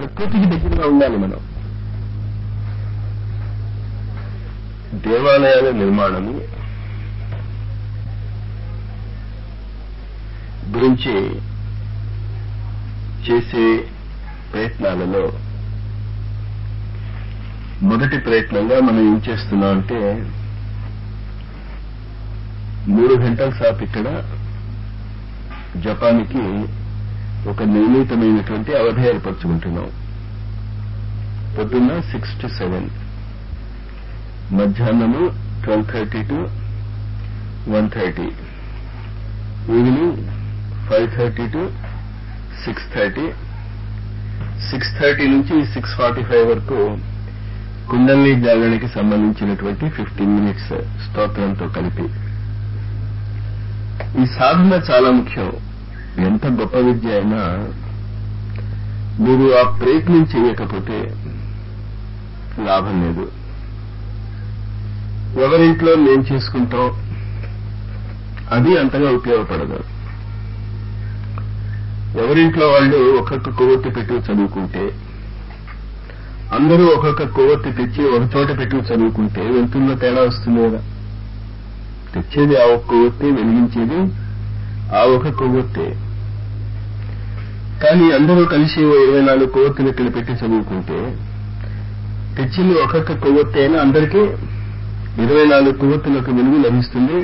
ప్రకృతికి దగ్గరగా ఉండాలి మనం దేవాలయాల నిర్మాణము గురించి చేసే ప్రయత్నాలలో మొదటి ప్రయత్నంగా మనం ఏం చేస్తున్నాం అంటే మూడు గంటల సేపు ఇక్కడ జపాన్కి ఒక నిర్ణీతమైనటువంటి అవధి ఏర్పరచుకుంటున్నాం పొద్దున్న సిక్స్ టు సెవెన్ మధ్యాహ్నము twelve thirty to one thirty evening five thirty to six thirty six thirty నుంచి సిక్స్ ఫార్టీ ఫైవ్ వరకు కుండల్ని జాగరణకి సంబంధించినటువంటి ఫిఫ్టీన్ మినిట్స్ స్తోత్రంతో కలిపి ఈ సాధన చాలా ముఖ్యం ఎంత గొప్ప విద్య అయినా మీరు ఆ ప్రయత్నం చేయకపోతే లాభం లేదు ఎవరింట్లో నేను చేసుకుంటాం అది అంతగా ఉపయోగపడదు ఎవరింట్లో వాళ్ళు ఒక్కొక్క కొవ్వొత్తి పెట్టి చదువుకుంటే అందరూ ఒక్కొక్క కొవ్వొత్తి తెచ్చి ఒక చోట పెట్టి చదువుకుంటే వెళ్తున్న తేడా వస్తుంది కదా తెచ్చేది ఆ ఒక్క కొవ్వొత్తి వెలిగించేది ఆ ఒక కొవ్వొత్తే కానీ అందరూ కలిసి ఓ ఇరవై నాలుగు కొవ్వొత్తులు ఇక్కడ పెట్టి చదువుకుంటే తెచ్చింది ఒక్కొక్క కొవ్వొత్తి అయినా అందరికీ ఇరవై నాలుగు కొవ్వొత్తులకు వెలుగు లభిస్తుంది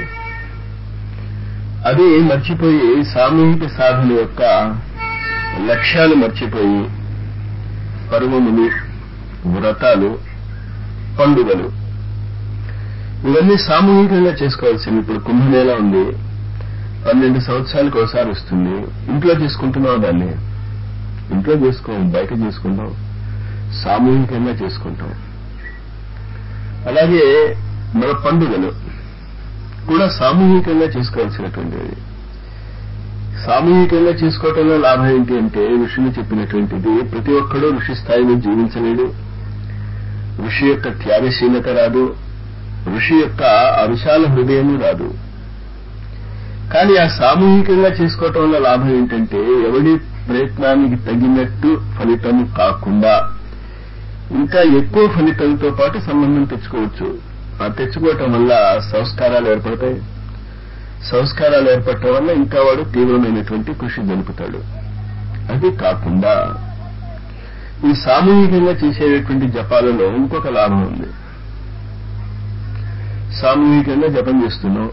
అది మర్చిపోయి సామూహిక సాధన యొక్క లక్ష్యాలు మర్చిపోయి పర్వములు వ్రతాలు పండుగలు ఇవన్నీ సామూహికంగా చేసుకోవాల్సింది ఇప్పుడు కుంభమేళ ఉంది పన్నెండు సంవత్సరాలకు ఒకసారి వస్తుంది ఇంట్లో చేసుకుంటున్నాం దాన్ని ఇంట్లో చేసుకోం బయట చేసుకుంటాం సామూహికంగా చేసుకుంటాం అలాగే మన పండుగలు కూడా సామూహికంగా చేసుకోవాల్సినటువంటిది సామూహికంగా చేసుకోవటంలో లాభం ఏంటి అంటే ఋషులు చెప్పినటువంటిది ప్రతి ఒక్కడూ ఋషి స్థాయిలో జీవించలేడు ఋషి యొక్క త్యాగశీలత రాదు ఋషి యొక్క అవిశాల హృదయం రాదు కానీ ఆ సామూహికంగా చేసుకోవటం వల్ల లాభం ఏంటంటే ఎవడి ప్రయత్నానికి తగినట్టు ఫలితం కాకుండా ఇంకా ఎక్కువ ఫలితంతో పాటు సంబంధం తెచ్చుకోవచ్చు ఆ తెచ్చుకోవటం వల్ల సంస్కారాలు ఏర్పడతాయి సంస్కారాలు ఏర్పడటం వల్ల ఇంకా వాడు తీవ్రమైనటువంటి కృషి జరుపుతాడు అది కాకుండా ఈ సామూహికంగా చేసేటటువంటి జపాలలో ఇంకొక లాభం ఉంది సామూహికంగా జపం చేస్తున్నాం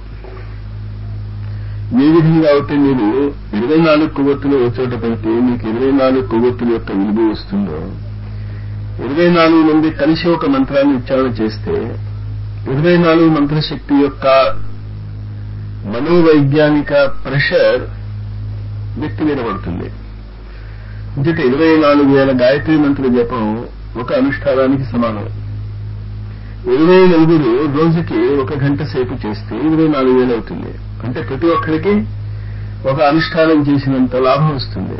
ఏ విధంగా అయితే మీరు ఇరవై నాలుగు కొవ్వొత్తులు ఒక చోట పెడితే మీకు ఇరవై నాలుగు కొవ్వొత్తుల యొక్క విలువ వస్తుందో ఇరవై నాలుగు మంది కలిసి ఒక మంత్రాన్ని ఉచ్చారణ చేస్తే ఇరవై నాలుగు మంత్రశక్తి యొక్క మనోవైజ్ఞానిక ప్రెషర్ వ్యక్తి మీద పడుతుంది ఇంకట ఇరవై నాలుగు వేల గాయత్రి మంత్ర జపం ఒక అనుష్ఠానానికి సమానం ఇరవై నలుగురు రోజుకి ఒక గంట సేపు చేస్తే ఇరవై నాలుగు వేలు అవుతుంది అంటే ప్రతి ఒక్కరికి ఒక అనుష్ఠానం చేసినంత లాభం వస్తుంది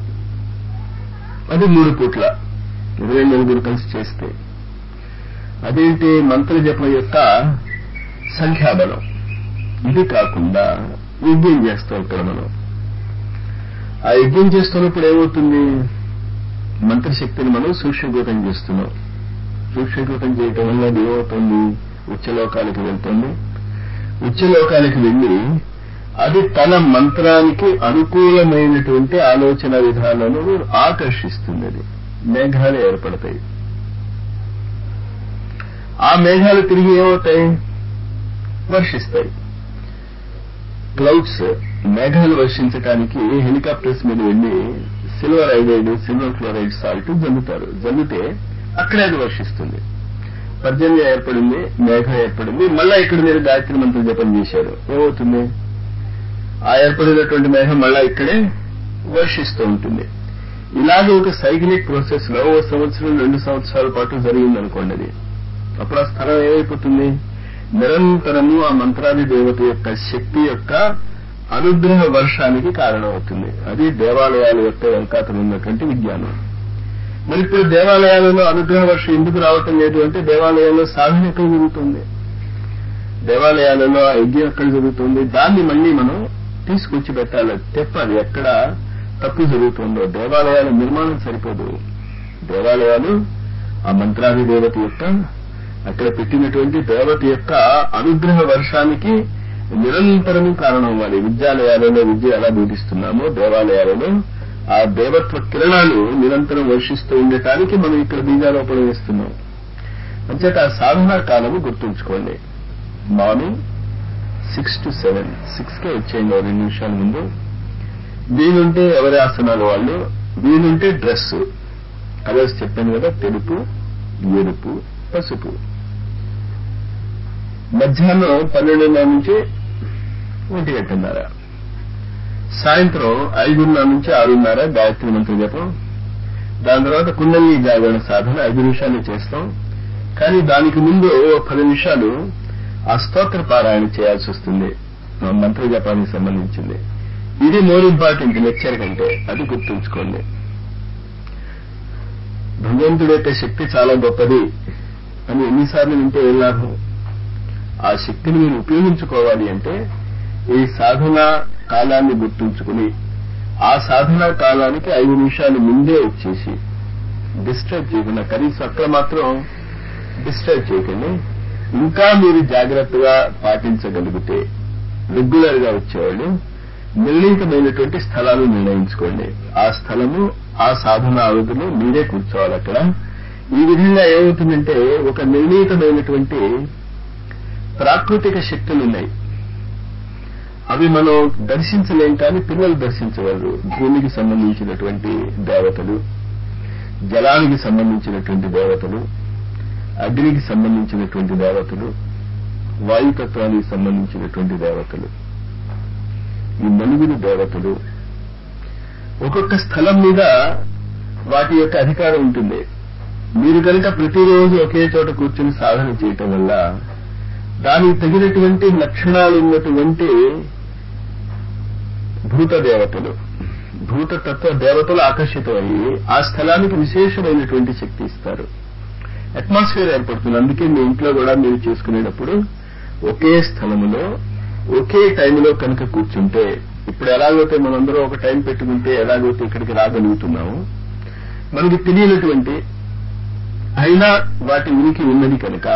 అది మూడు పూట్ల ఇరవై నలుగురు కలిసి చేస్తే అదేంటి మంత్ర జపం యొక్క సంఖ్యాబలం ఇది కాకుండా యజ్ఞం చేస్తాం ఇక్కడ మనం ఆ యజ్ఞం చేస్తున్నప్పుడు ఏమవుతుంది మంత్రశక్తిని మనం సూక్ష్మీకృతం చేస్తున్నాం సూక్ష్మీకృతం చేయటం వల్ల అది ఏమవుతుంది ఉచ్చలోకానికి వెళ్తుంది ఉచ్చలోకానికి వెళ్లి అది తన మంత్రానికి అనుకూలమైనటువంటి ఆలోచన విధానాలను ఆకర్షిస్తుంది అది మేఘాలు ఏర్పడతాయి ఆ మేఘాలు తిరిగి ఏమవుతాయి వర్షిస్తాయి క్లౌడ్స్ మేఘాలు వర్షించడానికి హెలికాప్టర్స్ మీద వెళ్లి silver iodide silver fluoride salt జల్లుతారు జల్లితే అక్కడే అది వర్షిస్తుంది పర్జన్యం ఏర్పడింది మేఘం ఏర్పడింది మళ్ళా ఇక్కడ మీరు గాయత్రి మంత్ర జపం చేశారు ఏమవుతుంది ఆ ఏర్పడినటువంటి మేఘం మళ్ళా ఇక్కడే వర్షిస్తూ ఉంటుంది ఇలాగే ఒక సైకిలిక్ ప్రాసెస్ లో ఓ సంవత్సరం రెండు సంవత్సరాల పాటు జరిగిందనుకోండి అది అప్పుడు ఆ స్థలం ఏమైపోతుంది నిరంతరము ఆ మంత్రాది దేవత యొక్క శక్తి యొక్క అనుగ్రహ వర్షానికి కారణమవుతుంది అది దేవాలయాల యొక్క వెంకాతలు ఉన్నటువంటి విజ్ఞానం మరి ఇప్పుడు దేవాలయాలలో అనుగ్రహ వర్షం ఎందుకు రావటం లేదు అంటే దేవాలయాల్లో సాధన ఎక్కడ జరుగుతుంది దేవాలయాలలో ఆ యజ్ఞం ఎక్కడ జరుగుతుంది దాన్ని మళ్ళీ మనం తీసుకొచ్చి పెట్టాలి తెప్పాలి ఎక్కడ తప్పు జరుగుతుందో దేవాలయాల నిర్మాణం సరిపోదు దేవాలయాలు ఆ మంత్రాది దేవత యొక్క అక్కడ పెట్టినటువంటి దేవత యొక్క అనుగ్రహ వర్షానికి నిరంతరము కారణం అవ్వాలి విద్యాలయాలలో విద్య ఎలా బోధిస్తున్నామో దేవాలయాలలో ఆ దేవత్వ కిరణాలు నిరంతరం వర్షిస్తూ ఉండటానికి మనం ఇక్కడ బీజారోపణ వేస్తున్నాం అంచేత ఆ సాధనా కాలము గుర్తుంచుకోండి morning six to seven six కే వచ్చేయండి రెండు నిమిషాల ముందు వీలుంటే ఎవరి ఆసనాలు వాళ్ళు వీలుంటే డ్రెస్ కలర్స్ చెప్పాను కదా తెలుపు ఎరుపు పసుపు మధ్యాహ్నం పన్నెండున్నర నుంచి ఒంటి గంటన్నర సాయంత్రం ఐదున్నర నుంచి ఆరున్నర గాయత్రి మంత్ర జపం దాని తర్వాత కుండలి జాగరణ సాధన ఐదు నిమిషాలు చేస్తాం కానీ దానికి ముందు పది నిమిషాలు ఆ స్తోత్ర పారాయణ చేయాల్సి వస్తుంది మంత్ర జపానికి సంబంధించింది ఇది మోర్ ఇంపార్టెంట్ లెక్చర్ కంటే అది గుర్తుంచుకోండి భగవంతుడి యొక్క శక్తి చాలా గొప్పది అని ఎన్నిసార్లు వింటే ఏం లాభం ఆ శక్తిని మీరు ఉపయోగించుకోవాలి అంటే ఈ సాధనా కాలాన్ని గుర్తుంచుకుని ఆ సాధనా కాలానికి ఐదు నిమిషాలు ముందే వచ్చేసి డిస్టర్బ్ చేయకుండా కనీసం అక్కడ మాత్రం డిస్టర్బ్ చేయకండి ఇంకా మీరు జాగ్రత్తగా పాటించగలిగితే రెగ్యులర్ గా వచ్చేవాళ్ళు నిర్ణీతమైనటువంటి స్థలాలు నిర్ణయించుకోండి ఆ స్థలము ఆ సాధన అవధిలో మీరే కూర్చోవాలి అక్కడ ఈ విధంగా ఏమవుతుందంటే ఒక నిర్ణీతమైనటువంటి ప్రాకృతిక శక్తులు ఉన్నాయి అవి మనం దర్శించలేం కానీ పిల్లలు దర్శించగలరు భూమికి సంబంధించినటువంటి దేవతలు జలానికి సంబంధించినటువంటి దేవతలు అగ్నికి సంబంధించినటువంటి దేవతలు వాయుతత్వానికి సంబంధించినటువంటి దేవతలు ఈ నలుగురు దేవతలు ఒక్కొక్క స్థలం మీద వాటి యొక్క అధికారం ఉంటుంది మీరు కనుక ప్రతిరోజు ఒకే చోట కూర్చుని సాధన చేయటం వల్ల దానికి తగినటువంటి లక్షణాలు ఉన్నటువంటి భూత దేవతలు భూతతత్వ దేవతలు ఆకర్షితమయ్యి ఆ స్థలానికి విశేషమైనటువంటి శక్తి ఇస్తారు అట్మాస్ఫియర్ ఏర్పడుతుంది అందుకే మీ ఇంట్లో కూడా మీరు చేసుకునేటప్పుడు ఒకే స్థలములో ఒకే టైంలో కనుక కూర్చుంటే ఇప్పుడు ఎలాగైతే మనందరం ఒక టైం పెట్టుకుంటే ఎలాగైతే ఇక్కడికి రాగలుగుతున్నాము మనకి తెలియనటువంటి అయినా వాటి ఉనికి ఉన్నది కనుక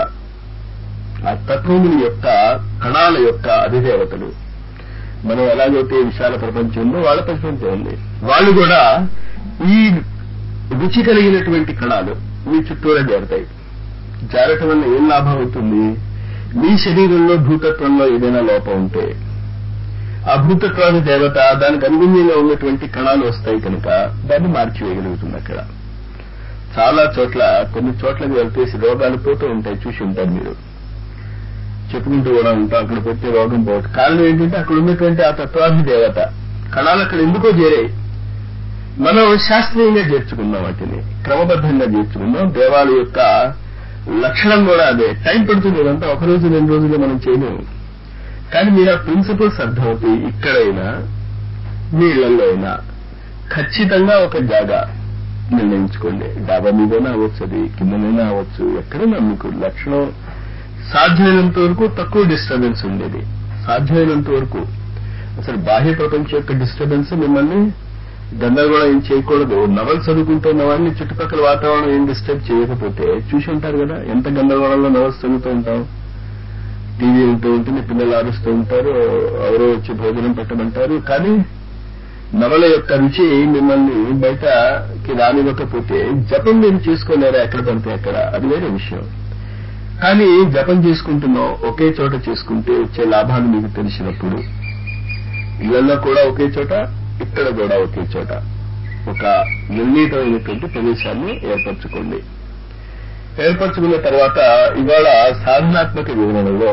ఆ తత్వముల యొక్క కణాల యొక్క అధిదేవతలు మనం ఎలాగైతే విశాల ప్రపంచం ఉందో వాళ్ళ ప్రపంచం ఉంది వాళ్ళు కూడా ఈ రుచి కలిగినటువంటి కణాలు మీ చుట్టూరా చేరతాయి జారటం వల్ల ఏం లాభం అవుతుంది మీ శరీరంలో భూతత్వంలో ఏదైనా లోపం ఉంటే ఆ భూతత్వాన్ని దేవత దానికి అనుగుణ్యంగా ఉన్నటువంటి కణాలు వస్తాయి కనుక దాన్ని మార్చివేయగలుగుతుంది అక్కడ చాలా చోట్ల కొన్ని చోట్లకి వెళ్తే రోగాలు పోతూ ఉంటాయి చూసి ఉంటారు మీరు చెప్పుకుంటూ కూడా ఉంటాం అక్కడ పెట్టే రోగం పోవటం కారణం ఏంటంటే అక్కడ ఉన్నటువంటి ఆ తత్వాన్ని దేవత కణాలు అక్కడ ఎందుకో చేరాయి మనం శాస్త్రీయంగా చేర్చుకున్నాం వాటిని క్రమబద్ధంగా చేర్చుకున్నాం దేవాల యొక్క లక్షణం కూడా అదే టైం పడుతుంది ఇదంతా ఒక రోజు రెండు రోజులు మనం చేయలేము కానీ మీరు ఆ ప్రిన్సిపల్స్ అర్థమవుతాయి ఇక్కడైనా మీ ఇళ్లలో అయినా ఖచ్చితంగా ఒక జాగా నిర్ణయించుకోండి డాబా మీదైనా అవ్వచ్చు అది కిందనైనా అవ్వచ్చు ఎక్కడైనా మీకు లక్షణం సాధ్యమైనంత వరకు తక్కువ డిస్టర్బెన్స్ ఉండేది సాధ్యమైనంత వరకు అసలు బాహ్య ప్రపంచం యొక్క డిస్టర్బెన్స్ మిమ్మల్ని గందరగోళం ఏం చేయకూడదు నవలు చదువుకుంటున్న వాడిని చుట్టుపక్కల వాతావరణం ఏం డిస్టర్బ్ చేయకపోతే చూసి ఉంటారు కదా ఎంత గందరగోళంలో నవల్స్ చదువుతూ ఉంటాం టీవీ ఉంటూ ఉంటుంది పిల్లలు ఆరుస్తూ ఉంటారు ఎవరో వచ్చి భోజనం పెట్టమంటారు కానీ నవల యొక్క రుచి మిమ్మల్ని బయటకి రానివ్వకపోతే జపం మీరు చేసుకోలేరా ఎక్కడ పడితే అక్కడ అది వేరే విషయం కానీ జపం చేసుకుంటున్నాం ఒకే చోట చేసుకుంటే వచ్చే లాభాలు మీకు తెలిసినప్పుడు ఇళ్లలో కూడా ఒకే చోట ఇక్కడ కూడా ఒకే చోట ఒక నిర్ణీతమైనటువంటి ప్రదేశాన్ని ఏర్పరచుకోండి ఏర్పరచుకున్న తర్వాత ఇవాళ సాధనాత్మక వివరణలో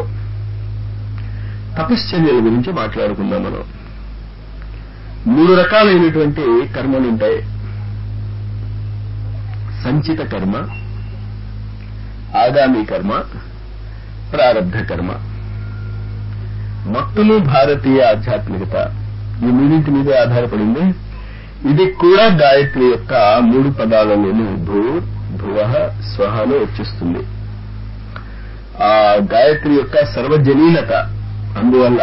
తపశ్చర్యల గురించి మాట్లాడుకుందాం మనం మూడు రకాలైనటువంటి కర్మలు ఉంటాయి సంచిత కర్మ ఆగామి కర్మ ప్రారంధ కర్మ మొత్తము భారతీయ ఆధ్యాత్మికత ఈ మూడింటి మీదే ఆధారపడింది ఇది కూడా గాయత్రి యొక్క మూడు పదాలలోని భూ భువ స్వహలో వచ్చేస్తుంది ఆ గాయత్రి యొక్క సర్వజనీనత అందువల్ల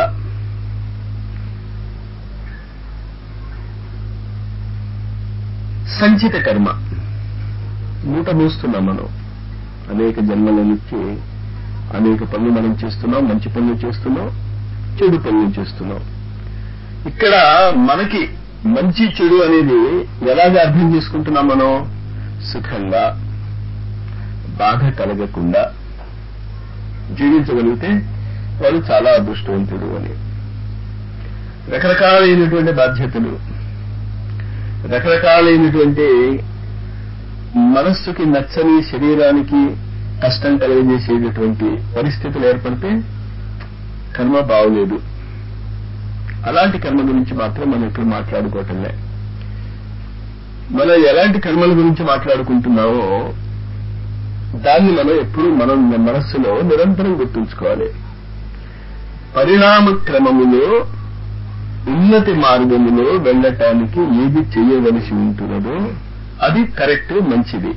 సంచిత కర్మ మూట మోస్తున్నాం మనం అనేక జన్మల నుంచి అనేక పనులు మనం చేస్తున్నాం మంచి పనులు చేస్తున్నాం చెడు పనులు చేస్తున్నాం ఇక్కడ మనకి మంచి చెడు అనేది ఎలాగ అర్థం చేసుకుంటున్నాం మనం సుఖంగా బాధ కలగకుండా జీవించగలిగితే వాడు చాలా అదృష్టవంతుడు అని రకరకాలైనటువంటి బాధ్యతలు రకరకాలైనటువంటి మనస్సుకి నచ్చని శరీరానికి కష్టం కలుగజేసేటటువంటి పరిస్థితులు ఏర్పడితే కర్మ బాగలేదు అలాంటి కర్మ గురించి మాత్రం మనం ఇప్పుడు మాట్లాడుకోవటంలే మనం ఎలాంటి కర్మల గురించి మాట్లాడుకుంటున్నామో దాన్ని మనం ఎప్పుడు మనం మనస్సులో నిరంతరం గుర్తుంచుకోవాలి పరిణామ క్రమములో ఉన్నతి మార్గములో వెళ్ళటానికి ఏది చేయవలసి ఉంటున్నదో అది కరెక్ట్ మంచిది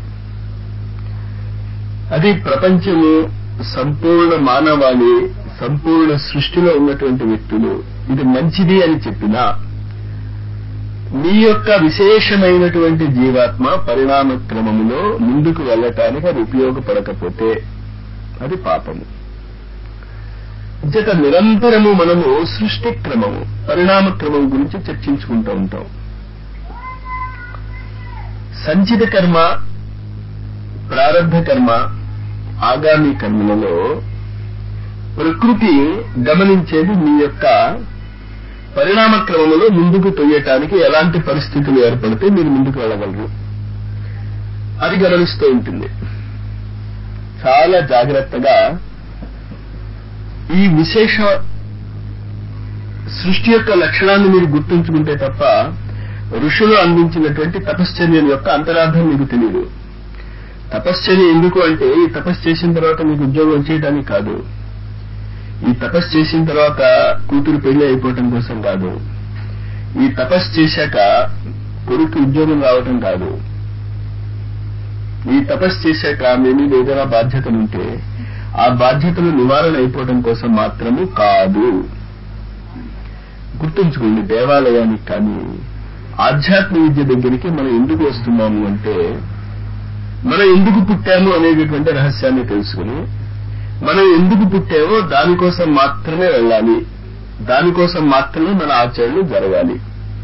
అది ప్రపంచము సంపూర్ణ మానవాళి సంపూర్ణ సృష్టిలో ఉన్నటువంటి వ్యక్తులు ఇది మంచిది అని చెప్పినా మీ యొక్క విశేషమైనటువంటి జీవాత్మ పరిణామ క్రమములో ముందుకు వెళ్ళటానికి అది ఉపయోగపడకపోతే అది పాపము జత నిరంతరము మనము సృష్టి క్రమము పరిణామ క్రమం గురించి చర్చించుకుంటూ ఉంటాం సంచిత కర్మ ప్రారంభ కర్మ ఆగామి కర్మలలో ప్రకృతి గమనించేది మీ యొక్క పరిణామ క్రమంలో ముందుకు తొయ్యటానికి ఎలాంటి పరిస్థితులు ఏర్పడితే మీరు ముందుకు వెళ్ళగలరు అది గమనిస్తూ ఉంటుంది చాలా జాగ్రత్తగా ఈ విశేష సృష్టి యొక్క లక్షణాన్ని మీరు గుర్తుంచుకుంటే తప్ప ఋషులు అందించినటువంటి తపశ్చర్యం యొక్క అంతరార్థం మీకు తెలియదు తపశ్చర్య ఎందుకు అంటే ఈ తపస్సు చేసిన తర్వాత మీకు ఉద్యోగం వచ్చేయడానికి కాదు ఈ తపస్సు చేసిన తర్వాత కూతురు పెళ్లి అయిపోవటం కోసం కాదు ఈ తపస్సు చేశాక కొడుకు ఉద్యోగం రావటం కాదు ఈ తపస్సు చేశాక మీ మీద ఏదైనా బాధ్యతలుంటే ఆ బాధ్యతలు నివారణ అయిపోవటం కోసం మాత్రము కాదు గుర్తుంచుకోండి దేవాలయానికి కానీ ఆధ్యాత్మ విద్య దగ్గరికి మనం ఎందుకు వస్తున్నాము అంటే మనం ఎందుకు పుట్టాము అనేటటువంటి రహస్యాన్ని తెలుసుకుని మనం ఎందుకు పుట్టామో దానికోసం మాత్రమే వెళ్ళాలి దానికోసం మాత్రమే మన ఆచరణలు జరగాలి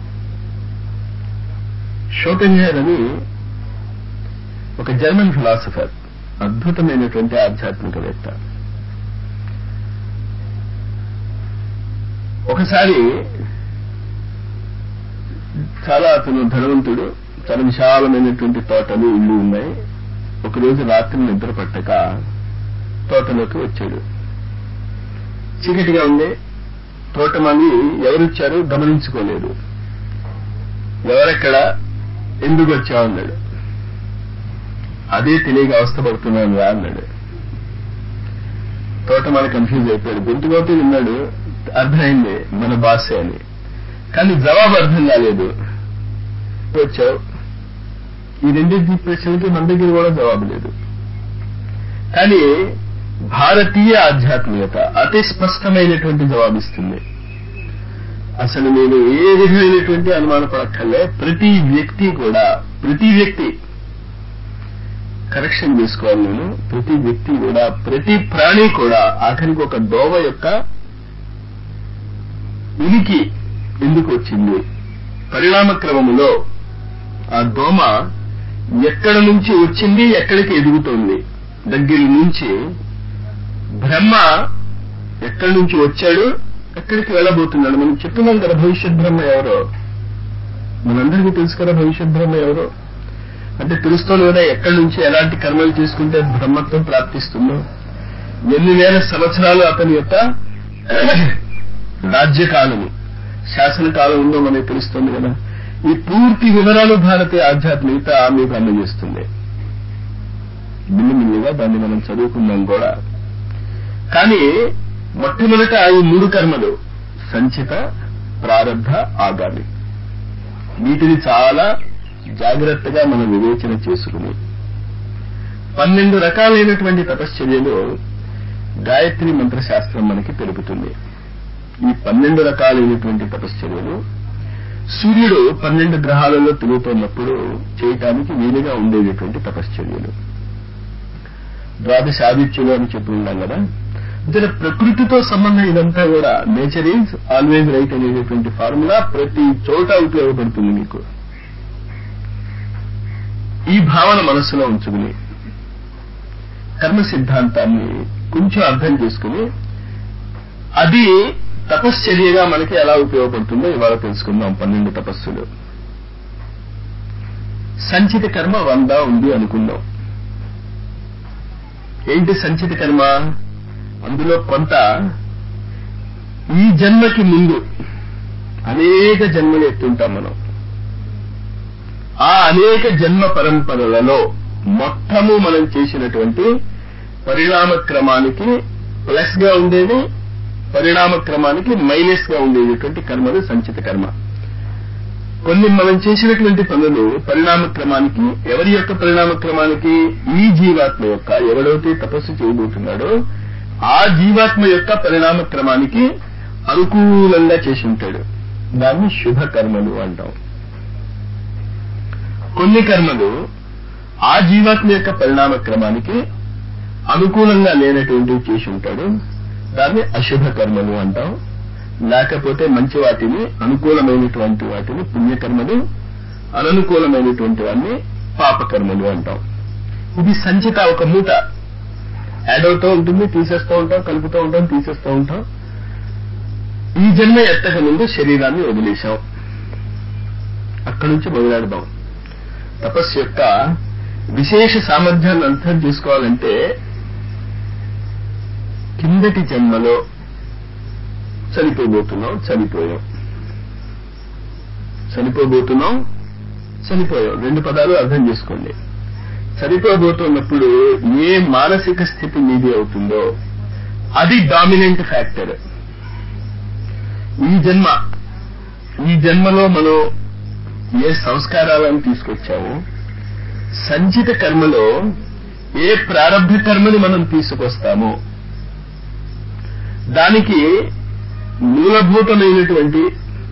షోటెన్హర్ అని ఒక జర్మన్ ఫిలాసఫర్ అద్భుతమైనటువంటి ఆధ్యాత్మికవేత్త ఒకసారి చాలా అతను ధనవంతుడు చాలా విశాలమైనటువంటి తోటలు ఇల్లు ఉన్నాయి ఒకరోజు రాత్రి నిద్ర పట్టక తోటలోకి వచ్చాడు చీకటిగా ఉంది తోటమాలి ఎవరిచ్చారు గమనించుకోలేదు ఎవరెక్కడ ఎందుకు వచ్చావు అన్నాడు అదే తెలియక అవస్థపడుతున్నాను రా అన్నాడు తోటమాలి కన్ఫ్యూజ్ అయిపోయాడు గొంతుకోతే విన్నాడు అర్థమైంది మన బాసే అని కానీ జవాబు అర్థం కాలేదు వచ్చావు ఈ రెండింటి ప్రశ్నలకి మన దగ్గర కూడా జవాబు లేదు కానీ భారతీయ ఆధ్యాత్మికత అతి స్పష్టమైనటువంటి జవాబిస్తుంది అసలు నేను ఏ విధమైనటువంటి అనుమాన పడక్కర్లే ప్రతి వ్యక్తి కూడా ప్రతి వ్యక్తి కరెక్షన్ చేసుకోవాలి నేను ప్రతి వ్యక్తి కూడా ప్రతి ప్రాణి కూడా ఆఖరికి ఒక దోవ యొక్క ఉనికి ఎందుకు వచ్చింది పరిణామ క్రమములో ఆ దోమ ఎక్కడ నుంచి వచ్చింది ఎక్కడికి ఎదుగుతోంది దగ్గర నుంచి బ్రహ్మ ఎక్కడి నుంచి వచ్చాడు ఎక్కడికి వెళ్ళబోతున్నాడు మనం చెప్తున్నాం కదా భవిష్యత్ బ్రహ్మ ఎవరో మనందరికీ తెలుసు కదా భవిష్యత్ బ్రహ్మ ఎవరో అంటే తెలుస్తోంది కదా ఎక్కడి నుంచి ఎలాంటి కర్మలు చేసుకుంటే బ్రహ్మత్వం ప్రాప్తిస్తుందో ఎన్ని వేల సంవత్సరాలు అతని యొక్క రాజ్యకాలము శాసనకాలం ఉందో మనకి తెలుస్తుంది కదా ఈ పూర్తి వివరాలు భారతీయ ఆధ్యాత్మికత మీకు అందజేస్తుంది మిల్లిమిల్లిగా దాన్ని మనం చదువుకుందాం కూడా కానీ మొట్టమొదట ఈ మూడు కర్మలు సంచిత ప్రారంభ ఆగామి వీటిని చాలా జాగ్రత్తగా మనం వివేచన చేసుకుని పన్నెండు రకాలైనటువంటి తపశ్చర్యలు గాయత్రి మంత్రశాస్త్రం మనకి తెలుపుతుంది ఈ పన్నెండు రకాలైనటువంటి తపశ్చర్యలు సూర్యుడు పన్నెండు గ్రహాలలో తిరుగుతున్నప్పుడు చేయటానికి వీలుగా ఉండేటటువంటి తపశ్చర్యలు ద్వాదశ ఆదిత్యులు అని చెప్పి ఉన్నాం కదా అంటే ప్రకృతితో సంబంధం ఇదంతా కూడా నేచర్ ఈజ్ ఆల్వేజ్ రైట్ అనేటటువంటి ఫార్ములా ప్రతి చోట ఉపయోగపడుతుంది మీకు ఈ భావన మనస్సులో ఉంచుకుని కర్మ సిద్ధాంతాన్ని కొంచెం అర్థం చేసుకుని అది తపశ్చర్యగా మనకి ఎలా ఉపయోగపడుతుందో ఇవాళ తెలుసుకుందాం పన్నెండు తపస్సులు సంచిత కర్మ వంద ఉంది అనుకుందాం ఏంటి సంచిత కర్మ అందులో కొంత ఈ జన్మకి ముందు అనేక జన్మలు ఎత్తుంటాం మనం ఆ అనేక జన్మ పరంపరలలో మొత్తము మనం చేసినటువంటి పరిణామ క్రమానికి ప్లస్ గా ఉండేది పరిణామ క్రమానికి మైనస్ గా ఉండేటటువంటి కర్మలు సంచిత కర్మ కొన్ని మనం చేసినటువంటి పనులు పరిణామ క్రమానికి ఎవరి యొక్క పరిణామ క్రమానికి ఈ జీవాత్మ యొక్క ఎవడైతే తపస్సు చేయబోతున్నాడో ఆ జీవాత్మ యొక్క పరిణామ క్రమానికి అనుకూలంగా చేసి ఉంటాడు దాన్ని శుభ కర్మలు అంటాం కొన్ని కర్మలు ఆ జీవాత్మ యొక్క పరిణామ క్రమానికి అనుకూలంగా లేనటువంటివి చేసి ఉంటాడు దాన్ని అశుభ కర్మలు అంటాం లేకపోతే మంచి వాటిని అనుకూలమైనటువంటి వాటిని పుణ్యకర్మలు అననుకూలమైనటువంటి వాటిని పాపకర్మలు అంటాం ఇది సంచిత ఒక మూట యాడ్ అవుతూ ఉంటుంది తీసేస్తూ ఉంటాం కలుపుతూ ఉంటాం తీసేస్తూ ఉంటాం ఈ జన్మ ఎత్తక ముందు శరీరాన్ని వదిలేశాం అక్కడి నుంచి మొదలెడదాం తపస్సు యొక్క విశేష సామర్థ్యాన్ని అర్థం చేసుకోవాలంటే కిందటి జన్మలో చనిపోబోతున్నాం చనిపోయాం చనిపోబోతున్నాం చనిపోయాం రెండు పదాలు అర్థం చేసుకోండి చనిపోబోతున్నప్పుడు ఏ మానసిక స్థితి మీది అవుతుందో అది డామినెంట్ ఫ్యాక్టర్ ఈ జన్మ ఈ జన్మలో మనం ఏ సంస్కారాలను తీసుకొచ్చామో సంచిత కర్మలో ఏ ప్రారంభ కర్మని మనం తీసుకొస్తామో దానికి మూలభూతమైనటువంటి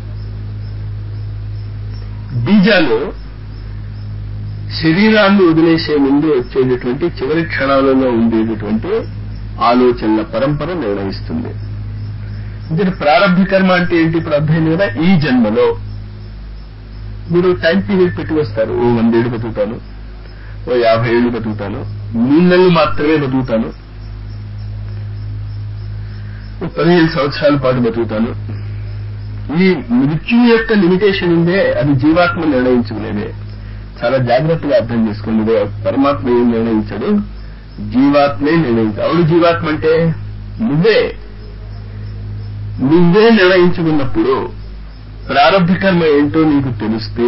బీజాలు శరీరాన్ని వదిలేసే ముందు వచ్చేటటువంటి చివరి క్షణాలలో ఉండేటటువంటి ఆలోచనల పరంపర నిర్ణయిస్తుంది అంటే ప్రారంభ కర్మ అంటే ఏంటి ఇప్పుడు అర్థమైంది కదా ఈ జన్మలో మీరు టైం పీరియడ్ పెట్టి వస్తారు ఓ వందేళ్లు బతుకుతాను ఓ యాభై ఏళ్ళు బతుకుతాను మూడు నెలలు మాత్రమే బతుకుతాను ఓ పదిహేను సంవత్సరాల పాటు బతుకుతాను ఈ మృత్యు యొక్క లిమిటేషన్ ఉందే అది జీవాత్మ నిర్ణయించుకునేదే చాలా జాగ్రత్తగా అర్థం చేసుకోండి ఇదే పరమాత్మ ఏం నిర్ణయించాడు జీవాత్మే నిర్ణయించాడు అవును జీవాత్మ అంటే నువ్వే నువ్వే నిర్ణయించుకున్నప్పుడు ప్రారంభ కర్మ ఏంటో నీకు తెలిస్తే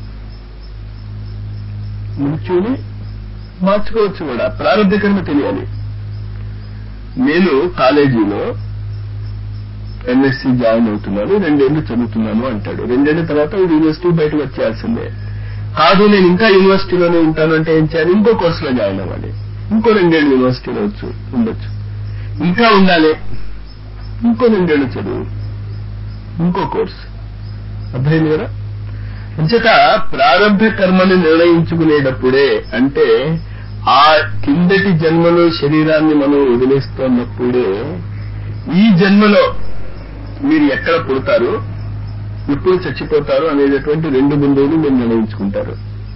మృత్యుని మార్చుకోవచ్చు కూడా ప్రారంభ కర్మ తెలియాలి నేను కాలేజీలో ఎంఎస్సీ జాయిన్ అవుతున్నాను రెండేళ్లు చదువుతున్నాను అంటాడు రెండేళ్ల తర్వాత యూనివర్సిటీ బయటకు వచ్చేయాల్సిందే కాదు నేను ఇంకా యూనివర్సిటీలోనే ఉంటాను అంటే ఏం చేయాలి ఇంకో కోర్సులో జాయిన్ అవ్వాలి ఇంకో రెండేళ్ళు యూనివర్సిటీలో వచ్చు ఉండొచ్చు ఇంకా ఉండాలి ఇంకో రెండేళ్ళు చదువు ఇంకో కోర్సు అర్థమైంది కదా అంచేత ప్రారంభ కర్మని నిర్ణయించుకునేటప్పుడే అంటే ఆ కిందటి జన్మలో శరీరాన్ని మనం వదిలేస్తున్నప్పుడే ఈ జన్మలో మీరు ఎక్కడ పుడతారు ఎప్పుడు చచ్చిపోతారు అనేటటువంటి రెండు బిందువులు మీరు నిర్ణయించుకుంటారు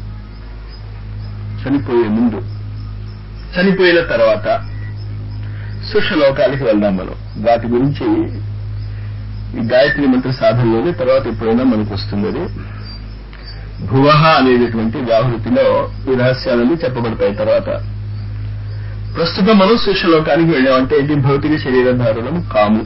చనిపోయే ముందు చనిపోయిన తర్వాత సుషలోకాలకి వెళ్దాం మనం వాటి గురించి ఈ గాయత్రి మంత్ర సాధనలోనే తర్వాత ఎప్పుడైనా మనకు వస్తుంది అది భువహ అనేటటువంటి వ్యాహృతిలో ఈ రహస్యాలన్నీ చెప్పబడతాయి తర్వాత ప్రస్తుతం మనం సూక్ష్మలోకానికి వెళ్ళామంటే ఏంటి భౌతిక శరీరధారణం కాము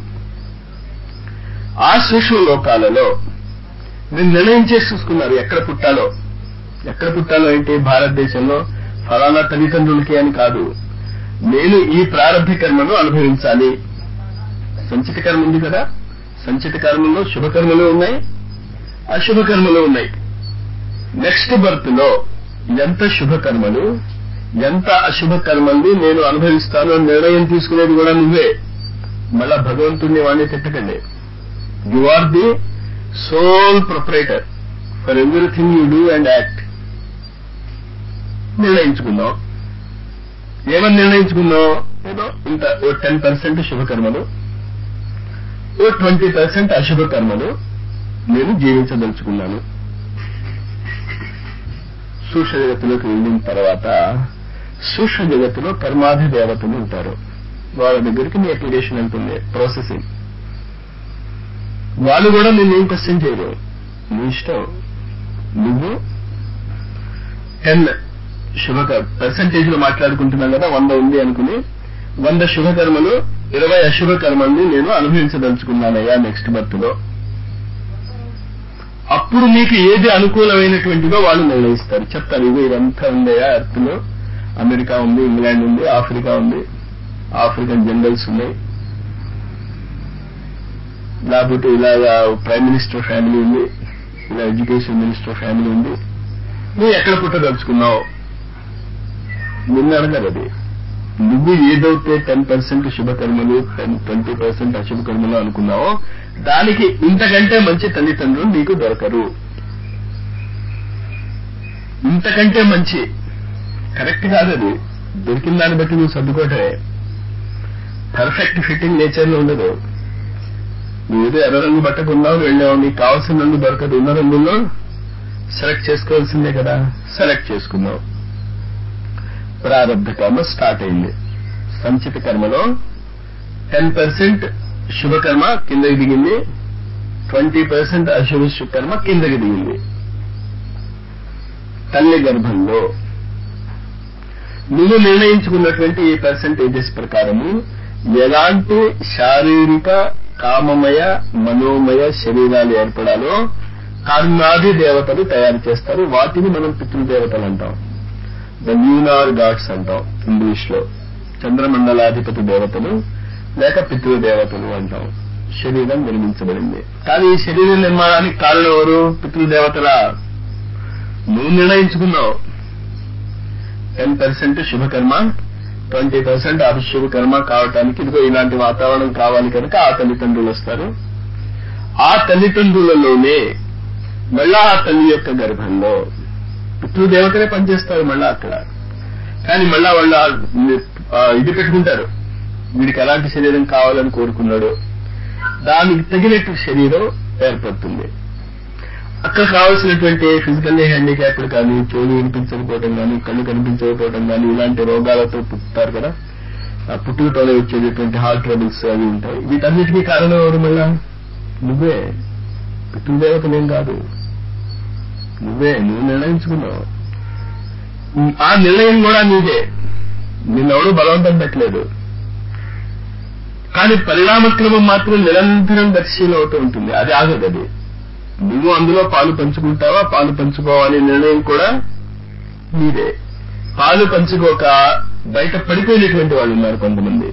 ఆ సూక్ష్మ లోకాలలో మీరు నిర్ణయం చేసి చూసుకున్నారు ఎక్కడ పుట్టాలో ఎక్కడ పుట్టాలో ఏంటి భారతదేశంలో ఫలానా తల్లిదండ్రులకి అని కాదు నేను ఈ ప్రారంభ కర్మను అనుభవించాలి సంచిత కర్మ ఉంది కదా సంచిత కర్మలో శుభకర్మలు ఉన్నాయి అశుభ కర్మలు ఉన్నాయి నెక్స్ట్ బర్త్ లో ఎంత శుభకర్మలు ఎంత అశుభ కర్మల్ని నేను అనుభవిస్తాను అని నిర్ణయం తీసుకునేది కూడా నువ్వే మళ్ళా భగవంతుడిని వాడిని తిట్టకండి you are the sole proprietor for everything you do and act నిర్ణయించుకుందాం ఏమని నిర్ణయించుకుందాం ఏదో ఇంత ఓ టెన్ పర్సెంట్ శుభకర్మలు ఓ ట్వంటీ పర్సెంట్ అశుభ కర్మలు నేను జీవించదలుచుకున్నాను సూక్ష్మ జగత్తులోకి వెళ్ళిన తర్వాత సూక్ష్మ జగత్తులో కర్మాధి దేవతలు ఉంటారు వాళ్ళ దగ్గరికి నీ అప్లికేషన్ వెళ్తుంది ప్రాసెసింగ్ వాళ్ళు కూడా నిన్ను ఏం క్వశ్చన్ చేయరు నీ ఇష్టం నువ్వు టెన్ శుభ పర్సంటేజ్ లో మాట్లాడుకుంటున్నాం కదా వంద ఉంది అనుకుని వంద శుభకర్మలు ఇరవై అశుభ కర్మల్ని నేను అనుభవించదలుచుకున్నానయ్యా నెక్స్ట్ బర్త్ లో అప్పుడు మీకు ఏది అనుకూలమైనటువంటిదో వాళ్ళు నిర్ణయిస్తారు చెప్తారు ఇవి ఇదంతా ఉందయా ఎర్త్ లో అమెరికా ఉంది ఇంగ్లాండ్ ఉంది ఆఫ్రికా ఉంది ఆఫ్రికన్ జనరల్స్ ఉన్నాయి లేకపోతే ఇలాగా ప్రైమ్ మినిస్టర్ ఫ్యామిలీ ఉంది ఇలా ఎడ్యుకేషన్ మినిస్టర్ ఫ్యామిలీ ఉంది నువ్వు ఎక్కడ పుట్టదలుచుకున్నావు నిన్ను అడగదు అది నువ్వు ఏదైతే టెన్ పర్సెంట్ శుభకర్మలు టెన్ ట్వంటీ పర్సెంట్ అశుభ కర్మలు అనుకున్నావో దానికి ఇంతకంటే మంచి తల్లిదండ్రులు నీకు దొరకరు ఇంతకంటే మంచి కరెక్ట్ కాదు అది దొరికిన దాన్ని బట్టి నువ్వు సర్దుకోవటమే పర్ఫెక్ట్ ఫిట్టింగ్ నేచర్ లో ఉండదు నువ్వు ఏదో ఎర్ర రంగు బట్టకున్నావు వెళ్ళావు నీకు కావాల్సిన రంగు దొరకదు ఉన్న రంగుల్లో సెలెక్ట్ చేసుకోవాల్సిందే కదా సెలెక్ట్ చేసుకున్నావు ప్రారంభ కర్మ స్టార్ట్ అయింది సంచిత కర్మలో టెన్ పర్సెంట్ శుభకర్మ కిందకి దిగింది ట్వంటీ పర్సెంట్ అశుభ కర్మ కిందకి దిగింది తల్లి గర్భంలో నువ్వు నిర్ణయించుకున్నటువంటి ఈ పర్సంటేజెస్ ప్రకారము ఎలాంటి శారీరక కామమయ మనోమయ శరీరాలు ఏర్పడాలో కర్మాది దేవతలు తయారు చేస్తారు వాటిని మనం పితృదేవతలు అంటాం ద న్యూనార్ గాడ్స్ అంటాం ఇంగ్లీష్ లో చంద్రమండలాధిపతి దేవతలు లేక పితృదేవతలు అంటాం శరీరం నిర్మించబడింది కానీ ఈ శరీర నిర్మాణానికి కారణం ఎవరు పితృదేవతల నువ్వు నిర్ణయించుకున్నావు టెన్ పర్సెంట్ శుభకర్మ ట్వంటీ పర్సెంట్ అభిశుభ కర్మ కావటానికి ఇదిగో ఇలాంటి వాతావరణం కావాలి కనుక ఆ తల్లిదండ్రులు వస్తారు ఆ తల్లిదండ్రులలోనే మళ్ళా ఆ తల్లి యొక్క గర్భంలో పితృదేవతలే పనిచేస్తారు మళ్ళా అక్కడ కానీ మళ్ళా వాళ్ళ ఇది పెట్టుకుంటారు వీడికి ఎలాంటి శరీరం కావాలని కోరుకున్నాడు దానికి తగినట్టు శరీరం ఏర్పడుతుంది అక్కడ కావాల్సినటువంటి ఫిజికల్లీ హ్యాండిక్యాప్డ్ కానీ చెవులు వినిపించకపోవడం కానీ కళ్ళు కనిపించకపోవడం కానీ ఇలాంటి రోగాలతో పుట్టుతారు కదా ఆ పుట్టుకతోనే వచ్చేటటువంటి హార్ట్ ట్రబుల్స్ అవి ఉంటాయి వీటన్నిటికీ కారణం ఎవరు మళ్ళా నువ్వే పితృదేవతలేం కాదు నువ్వే నువ్వు నిర్ణయించుకున్నావు ఆ నిర్ణయం కూడా నీదే నిన్నెవడూ బలవంతం పెట్టలేదు కానీ పరిణామక్రమం మాత్రం నిరంతరం దర్శీలం అవుతూ ఉంటుంది అది ఆగదు అది నువ్వు అందులో పాలు పంచుకుంటావా పాలు పంచుకోవాలి నిర్ణయం కూడా నీదే పాలు పంచుకోక బయట పడిపోయినటువంటి వాళ్ళు ఉన్నారు కొంతమంది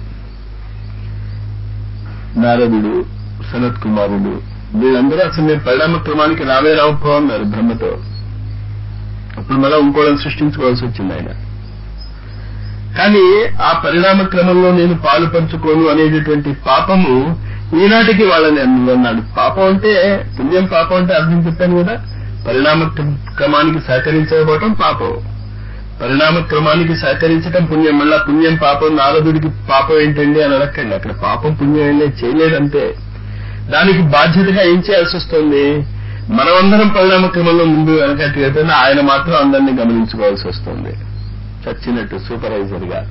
నారదుడు సనత్ కుమారుడు వీళ్ళందరూ అసలు నేను పరిణామ క్రమానికి రావే రావపో అన్నారు బ్రహ్మతో అప్పుడు మళ్ళా ఇంకోళ్ళని సృష్టించుకోవాల్సి వచ్చింది ఆయన కానీ ఆ పరిణామ క్రమంలో నేను పాలు పంచుకోను అనేటటువంటి పాపము ఈనాటికి వాళ్ళని అన్నాడు పాపం అంటే పుణ్యం పాపం అంటే అర్థం చెప్పాను కదా పరిణామ క్రమానికి సహకరించకపోవటం పాపం పరిణామ క్రమానికి సహకరించటం పుణ్యం మళ్ళా పుణ్యం పాపం నారదుడికి పాపం ఏంటండి అని అడగండి అక్కడ పాపం పుణ్యం ఏంటి చేయలేదంటే దానికి బాధ్యతగా ఏం చేయాల్సి వస్తుంది మనమందరం పరిణామ క్రమంలో ముందు వెనకట్టు ఆయన మాత్రం అందరినీ గమనించుకోవాల్సి వస్తుంది చచ్చినట్టు సూపర్వైజర్ గా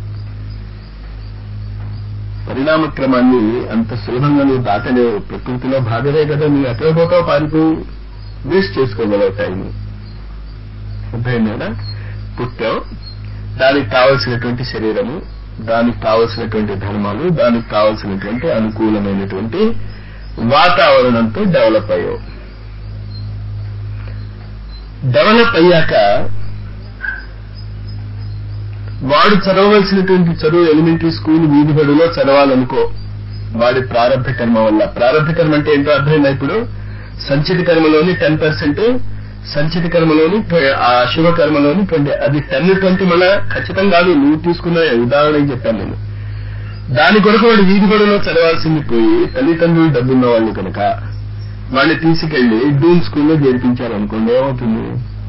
పరిణామ క్రమాన్ని అంత సులభంగా నువ్వు దాటలేవు ప్రకృతిలో భాగమే కదా నువ్వు ఎక్కడ పోతావు పారిపోయి వేస్ట్ చేసుకోగలవు టైం అర్థమైందా పుట్టావు దానికి కావలసినటువంటి శరీరము దానికి కావలసినటువంటి ధర్మాలు దానికి కావలసినటువంటి అనుకూలమైనటువంటి వాతావరణంతో డెవలప్ అయ్యావు డెవలప్ అయ్యాక వాడు చదవవలసినటువంటి చదువు ఎలిమెంటరీ స్కూల్ వీధి బడిలో చదవాలనుకో వాడి ప్రారంభ కర్మ వల్ల ప్రారంభ కర్మ అంటే ఏంటో అర్థమైందా ఇప్పుడు సంచిత కర్మలోని టెన్ పర్సెంట్ సంచిత కర్మలోని ఆ శుభ కర్మలోని ట్వంటీ అది టెన్ ట్వంటీ మళ్ళా ఖచ్చితం కాదు నువ్వు తీసుకున్న ఉదాహరణకి చెప్పాను నేను దాని కొరకు వాడు వీధి బడిలో చదవాల్సింది పోయి తల్లిదండ్రులు డబ్బున్న వాళ్ళు కనుక వాడిని తీసుకెళ్లి డూన్ స్కూల్లో చేర్పించారనుకోండి ఏమవుతుంది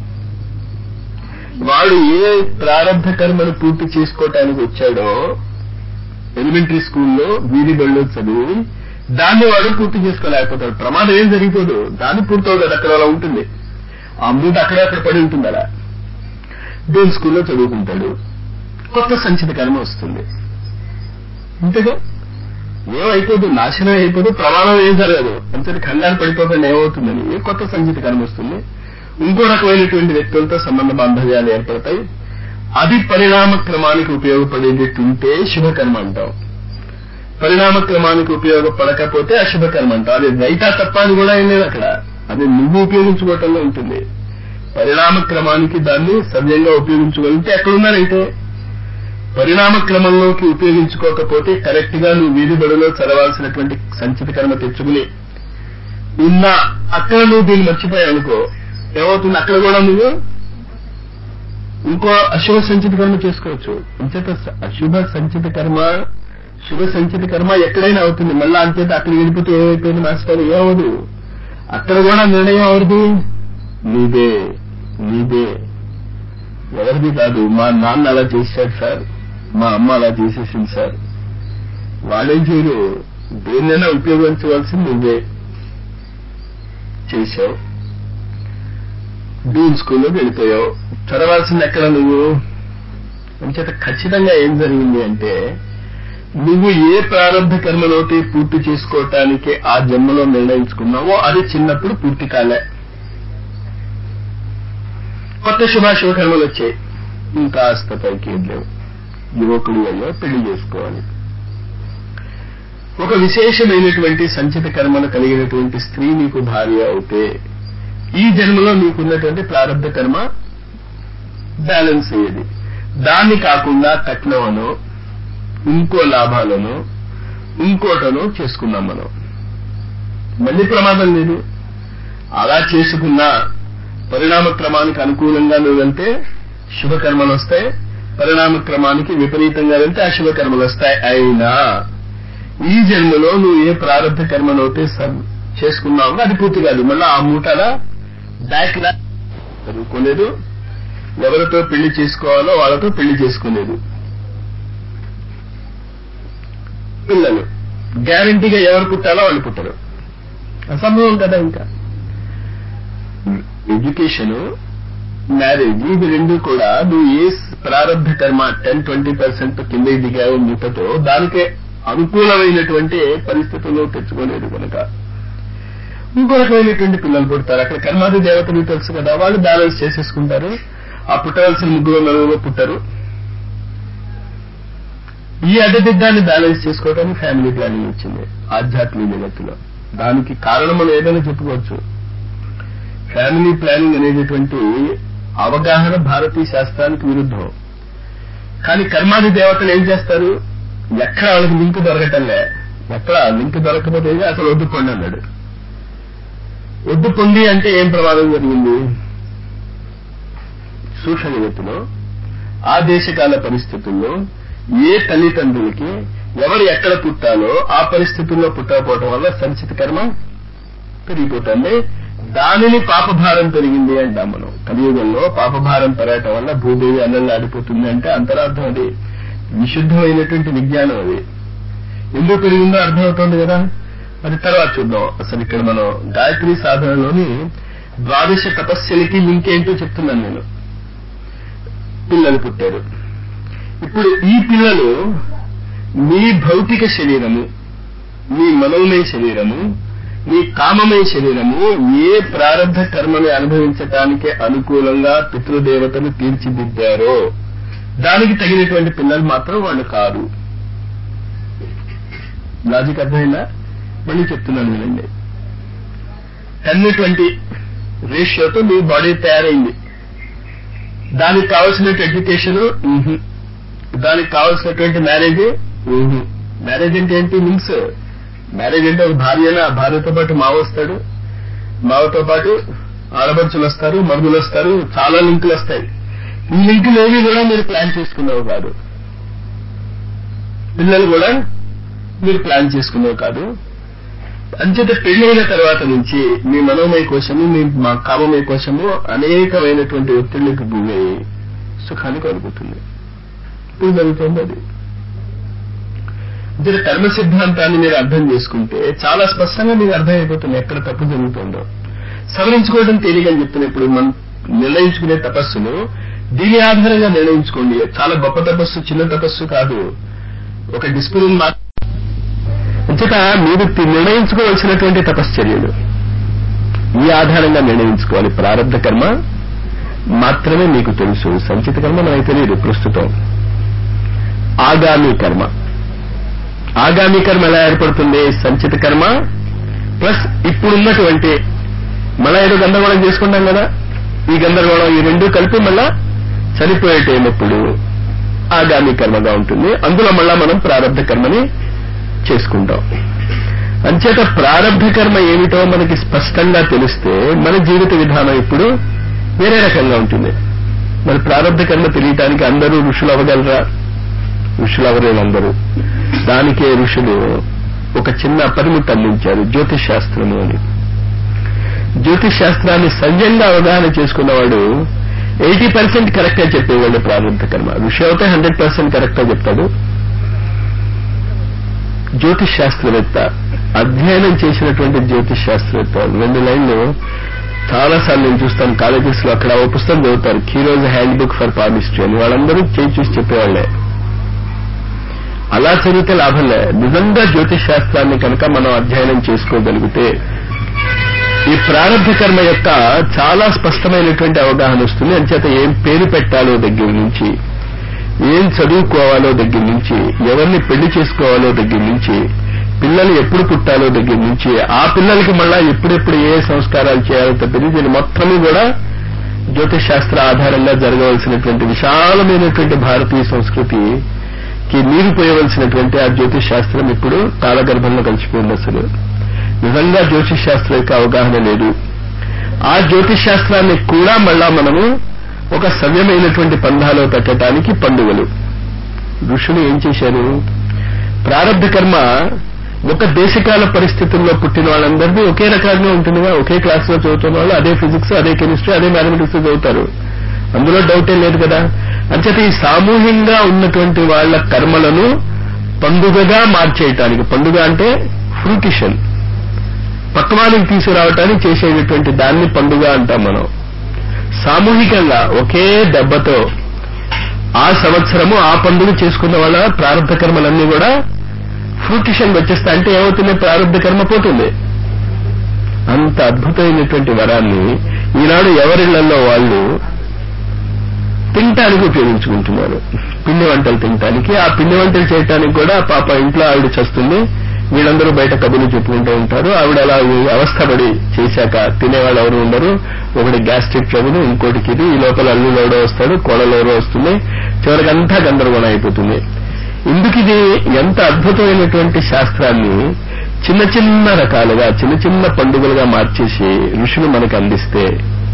వాడు ఏ ప్రారంభ కర్మను పూర్తి చేసుకోవటానికి వచ్చాడో ఎలిమెంటరీ స్కూల్లో వీధి బడిలో చదివి దాన్ని వాడు పూర్తి చేసుకోలేకపోతాడు ప్రమాదం ఏం జరిగిపోదు దాన్ని పూర్తవుతుంది అక్కడ అలా ఉంటుంది ఆ మూట అక్కడే అక్కడ పడి ఉంటుంది అలా డూన్ స్కూల్లో చదువుకుంటాడు కొత్త సంచిత కర్మ వస్తుంది ఇంతగా ఏమైపోదు నాశనం అయిపోదు ప్రమాదం ఏం జరగదు అంతటి ఖండాలు పడిపోకుండా ఏమవుతుందని ఏ కొత్త సంచిత కర్మ వస్తుంది ఇంకో రకమైనటువంటి వ్యక్తులతో సంబంధ బాంధవ్యాలు ఏర్పడతాయి అది పరిణామ క్రమానికి ఉపయోగపడేటట్టుంటే శుభకర్మ అంటాం పరిణామ క్రమానికి ఉపయోగపడకపోతే అశుభకర్మ అంటాం అది రైటా తప్ప అని కూడా ఏం లేదు అక్కడ అది నువ్వు ఉపయోగించుకోవటంలో ఉంటుంది పరిణామ క్రమానికి దాన్ని సవ్యంగా ఉపయోగించుకోవాలంటే ఎక్కడున్నారైతే పరిణామ క్రమంలోకి ఉపయోగించుకోకపోతే కరెక్ట్ గా నువ్వు వీధి బడిలో చదవాల్సినటువంటి సంచిత కర్మ తెచ్చుకుని ఉన్న అక్కడ నువ్వు దీన్ని మర్చిపోయావు అనుకో ఏమవుతుంది అక్కడ కూడా నువ్వు ఇంకో అశుభ సంచిత కర్మ చేసుకోవచ్చు అంచేత అశుభ సంచిత కర్మ శుభ సంచిత కర్మ ఎక్కడైనా అవుతుంది మళ్ళా అంచేత అక్కడికి వెళ్ళిపోతే ఏమైపోయింది మాస్టర్ ఏమవదు అక్కడ కూడా నిర్ణయం ఎవరిది నీదే నీదే ఎవరిది కాదు మా నాన్న అలా చేశాడు సార్ మా అమ్మ అలా చేసేసింది సార్ వాళ్ళేం చేయరు దేన్నైనా ఉపయోగించవలసింది నువ్వే చేశావు డూన్ స్కూల్లోకి వెళ్ళిపోయావు చదవాల్సింది ఎక్కడ నువ్వు అంచేత ఖచ్చితంగా ఏం జరిగింది అంటే నువ్వు ఏ ప్రారంభ కర్మలోకి పూర్తి చేసుకోవటానికి ఆ జన్మలో నిర్ణయించుకున్నావో అది చిన్నప్పుడు పూర్తి కాలే కొత్త శుభాశుభ కర్మలు వచ్చాయి ఇంకాస్త పైకి వెళ్ళావు యువకుడు అయ్యో పెళ్లి చేసుకోవాలి ఒక విశేషమైనటువంటి సంచిత కర్మను కలిగినటువంటి స్త్రీ నీకు భార్య అవుతే ఈ జన్మలో నీకున్నటువంటి ప్రారంభ కర్మ బ్యాలెన్స్ అయ్యేది దాన్ని కాకుండా కట్నమనో ఇంకో లాభాలను ఇంకోటనో చేసుకున్నాం మనం మళ్ళీ ప్రమాదం లేదు అలా చేసుకున్నా పరిణామ క్రమానికి అనుకూలంగా నువ్వు వెళ్తే శుభకర్మలు వస్తాయి పరిణామ క్రమానికి విపరీతంగా వెళ్తే అశుభ కర్మలు వస్తాయి అయినా ఈ జన్మలో నువ్వు ఏ ప్రారంభ కర్మనైతే చేసుకున్నావు అది పూర్తి కాదు మళ్ళీ ఆ మూటలా బ్యాక్ లా చదువుకోలేదు ఎవరితో పెళ్లి చేసుకోవాలో వాళ్ళతో పెళ్లి చేసుకోలేదు పిల్లలు గ్యారంటీగా ఎవరు పుట్టాలో వాళ్ళు పుట్టరు అసంభవం కదా ఇంకా ఎడ్యుకేషన్ మ్యారేజ్ ఇవి రెండు కూడా నువ్వు ఏ ప్రారంభ కర్మ టెన్ ట్వంటీ పర్సెంట్ కిందకి దిగావు మూటతో దానికే అనుకూలమైనటువంటి పరిస్థితుల్లో తెచ్చుకోలేదు కనుక ఇంకో రకమైనటువంటి పిల్లలు పుడతారు అక్కడ కర్మాది దేవతలు తెలుసు కదా వాళ్ళు బ్యాలెన్స్ చేసేసుకుంటారు ఆ పుట్టవలసిన ముగ్గురు నలుగురు పుట్టరు ఈ అడ్డదిడ్డాన్ని బ్యాలెన్స్ చేసుకోవడానికి ఫ్యామిలీ ప్లానింగ్ వచ్చింది ఆధ్యాత్మిక జగత్తులో దానికి కారణం మనం ఏదైనా చెప్పుకోవచ్చు ఫ్యామిలీ ప్లానింగ్ అనేటటువంటి అవగాహన భారతీయ శాస్త్రానికి విరుద్ధం కానీ కర్మాది దేవతలు ఏం చేస్తారు ఎక్కడ వాళ్ళకి లింక్ దొరకటంలే ఎక్కడ లింక్ దొరకకపోతే అసలు వద్దు పొండి అన్నాడు వద్దు పొండి అంటే ఏం ప్రమాదం జరిగింది సూక్ష్మ జగత్తులో ఆ దేశకాల పరిస్థితుల్లో ఏ తల్లిదండ్రులకి ఎవరు ఎక్కడ పుట్టాలో ఆ పరిస్థితుల్లో పుట్టకపోవటం వల్ల సంచిత కర్మ పెరిగిపోతుంది దానిని పాపభారం పెరిగింది అంటాం మనం కలియుగంలో పాపభారం పెరగటం వల్ల భూదేవి అల్లల్లాడిపోతుంది అంటే అంతరార్థం అది విశుద్ధమైనటువంటి విజ్ఞానం అది ఎందుకు పెరిగిందో అర్థమవుతోంది కదా అది తర్వాత చూద్దాం అసలు ఇక్కడ మనం గాయత్రి సాధనలోని ద్వాదశ తపస్సులకి లింక్ ఏంటో చెప్తున్నాను నేను పిల్లలు పుట్టారు ఇప్పుడు ఈ పిల్లలు మీ భౌతిక శరీరము మీ మనోమయ శరీరము మీ కామమయ శరీరము ఏ ప్రారంభ కర్మని అనుభవించటానికి అనుకూలంగా పితృదేవతలు తీర్చిదిద్దారో దానికి తగినటువంటి పిల్లలు మాత్రం వాళ్ళు కాదు లాజిక్ అర్థమైందా మళ్ళీ చెప్తున్నాను వినండి టెన్ ట్వంటీ రేషియోతో మీ బాడీ తయారైంది దానికి కావలసినటువంటి ఎడ్యుకేషన్ దానికి కావలసినటువంటి మ్యారేజ్ మ్యారేజ్ అంటే ఏంటి లింక్స్ మ్యారేజ్ అంటే ఒక భార్యన ఆ భార్యతో పాటు మావ వస్తాడు మావతో పాటు ఆడపడుచులు వస్తారు మరుగులు వస్తారు చాలా లింకులు వస్తాయి ఈ లింకులు ఏవి కూడా మీరు ప్లాన్ చేసుకున్నావు కాదు పిల్లలు కూడా మీరు ప్లాన్ చేసుకున్నావు కాదు అంచేత పెళ్ళైన తర్వాత నుంచి మీ మనోమయ కోశము మీ మా కామమయ కోశము అనేకమైనటువంటి ఒత్తిళ్లకు గురై సుఖాన్ని కోల్పోతుంది ఇప్పుడు జరుగుతుంది అది అంటే కర్మ సిద్ధాంతాన్ని మీరు అర్థం చేసుకుంటే చాలా స్పష్టంగా మీకు అర్థమైపోతుంది ఎక్కడ తప్పు జరుగుతుందో సవరించుకోవడం తేలిగని చెప్తున్నా ఇప్పుడు మనం నిర్ణయించుకునే తపస్సును దీని ఆధారంగా నిర్ణయించుకోండి చాలా గొప్ప తపస్సు చిన్న తపస్సు కాదు ఒక డిస్ప్లిన్ మా అంచేత మీరు తి- నిర్ణయించుకోవాల్సినటువంటి తపశ్చర్యలు ఈ ఆధారంగా నిర్ణయించుకోవాలి ప్రారంభ కర్మ మాత్రమే మీకు తెలుసు సంచిత కర్మ మనకు తెలియదు ప్రస్తుతం ఆగామి కర్మ ఆగామి కర్మ ఎలా ఏర్పడుతుంది సంచిత కర్మ ప్లస్ ఇప్పుడున్నటువంటి మళ్ళా ఏదో గందరగోళం చేసుకుంటాం కదా ఈ గందరగోళం ఈ రెండు కలిపి మళ్ళా చనిపోయే టైం ఎప్పుడు ఆగామి కర్మగా ఉంటుంది అందులో మళ్ళా మనం ప్రారంభ కర్మని చేసుకుంటాం అంచేత ప్రారంభ కర్మ ఏమిటో మనకి స్పష్టంగా తెలిస్తే మన జీవిత విధానం ఇప్పుడు వేరే రకంగా ఉంటుంది మరి ప్రారంభ కర్మ తెలియటానికి అందరూ ఋషులు అవ్వగలరా ఋషులు అవరేలు అందరూ దానికే ఋషులు ఒక చిన్న పరిమితి అందించారు జ్యోతిష్ శాస్త్రము అని జ్యోతిష్ శాస్త్రాన్ని సవ్యంగా అవగాహన చేసుకున్నవాడు ఎయిటీ పర్సెంట్ కరెక్ట్ గా చెప్పేవాళ్ళు ప్రారంభ కర్మ ఋషి అయితే హండ్రెడ్ పర్సెంట్ కరెక్ట్ గా చెప్తాడు జ్యోతిష్ శాస్త్రవేత్త అధ్యయనం చేసినటువంటి జ్యోతిష్ శాస్త్రవేత్త రెండు లైన్లు చాలా సార్లు నేను చూస్తాను కాలేజెస్ లో అక్కడ ఓ పుస్తకం చదువుతారు Cheiro's hand book for palmistry అని వాళ్ళందరూ చేయి చూసి చెప్పేవాళ్లే అలా చదివితే లాభం లే నిజంగా జ్యోతిష్ శాస్త్రాన్ని కనుక మనం అధ్యయనం చేసుకోగలిగితే ఈ ప్రారంభ కర్మ యొక్క చాలా స్పష్టమైనటువంటి అవగాహన వస్తుంది అంచేత ఏం పేరు పెట్టాలో దగ్గర నుంచి ఏం చదువుకోవాలో దగ్గర నుంచి ఎవరిని పెళ్లి చేసుకోవాలో దగ్గర నుంచి పిల్లలు ఎప్పుడు పుట్టాలో దగ్గర నుంచి ఆ పిల్లలకి మళ్ళా ఎప్పుడెప్పుడు ఏ సంస్కారాలు చేయాలో తప్పింది దీని మొత్తము కూడా జ్యోతిష్ శాస్త్ర ఆధారంగా జరగవలసినటువంటి విశాలమైనటువంటి భారతీయ సంస్కృతికి నీరు పోయవలసినటువంటి ఆ జ్యోతిష్ శాస్త్రం ఇప్పుడు కాలగర్భంలో కలిసిపోయింది అసలు నిజంగా జ్యోతిష్ శాస్త్రం యొక్క అవగాహన లేదు ఆ జ్యోతిష్ శాస్త్రాన్ని కూడా మళ్ళా మనము ఒక సవ్యమైనటువంటి పంధాలో పెట్టడానికి పండుగలు ఋషులు ఏం చేశారు ప్రారంభ కర్మ ఒక దేశకాల పరిస్థితుల్లో పుట్టిన వాళ్ళందరినీ ఒకే రకంగా ఉంటుందిగా ఒకే క్లాస్ లో చదువుతున్న వాళ్ళు అదే ఫిజిక్స్ అదే కెమిస్ట్రీ అదే మ్యాథమెటిక్స్ చదువుతారు అందులో డౌటే లేదు కదా అంచేత ఈ సామూహికంగా ఉన్నటువంటి వాళ్ళ కర్మలను పండుగగా మార్చేయటానికి పండుగ అంటే ఫ్రూటిషన్ పక్వానికి తీసుకురావటానికి చేసేటటువంటి దాన్ని పండుగ అంటాం మనం సామూహికంగా ఒకే దెబ్బతో ఆ సంవత్సరము ఆ పండుగ చేసుకున్న వాళ్ళ ప్రారంభ కర్మలన్నీ కూడా ఫ్రూటిషన్ వచ్చేస్తా అంటే ఏమవుతుంది ప్రారంభ కర్మ పోతుంది అంత అద్భుతమైనటువంటి వరాన్ని ఈనాడు ఎవరిళ్లలో వాళ్ళు తినటానికి ఉపయోగించుకుంటున్నారు పిండి వంటలు తినటానికి ఆ పిండి వంటలు చేయటానికి కూడా పాప ఇంట్లో ఆవిడ చస్తుంది వీళ్ళందరూ బయట కబుర్లు చెప్పుకుంటూ ఉంటారు ఆవిడ అలా అవస్థపడి చేశాక తినేవాళ్ళు ఎవరు ఉండరు ఒకటి గ్యాస్ట్రిక్ ట్రబుల్ ఇంకోటికి ఇది ఈ లోపల అల్లుడు ఎవడో వస్తాడు కోడలు ఎవరో వస్తుంది చివరికి అంతా గందరగోళం అయిపోతుంది ఇందుకు ఇది ఎంత అద్భుతమైనటువంటి శాస్త్రాన్ని చిన్న చిన్న రకాలుగా చిన్న చిన్న పండుగలుగా మార్చేసి ఋషులు మనకు అందిస్తే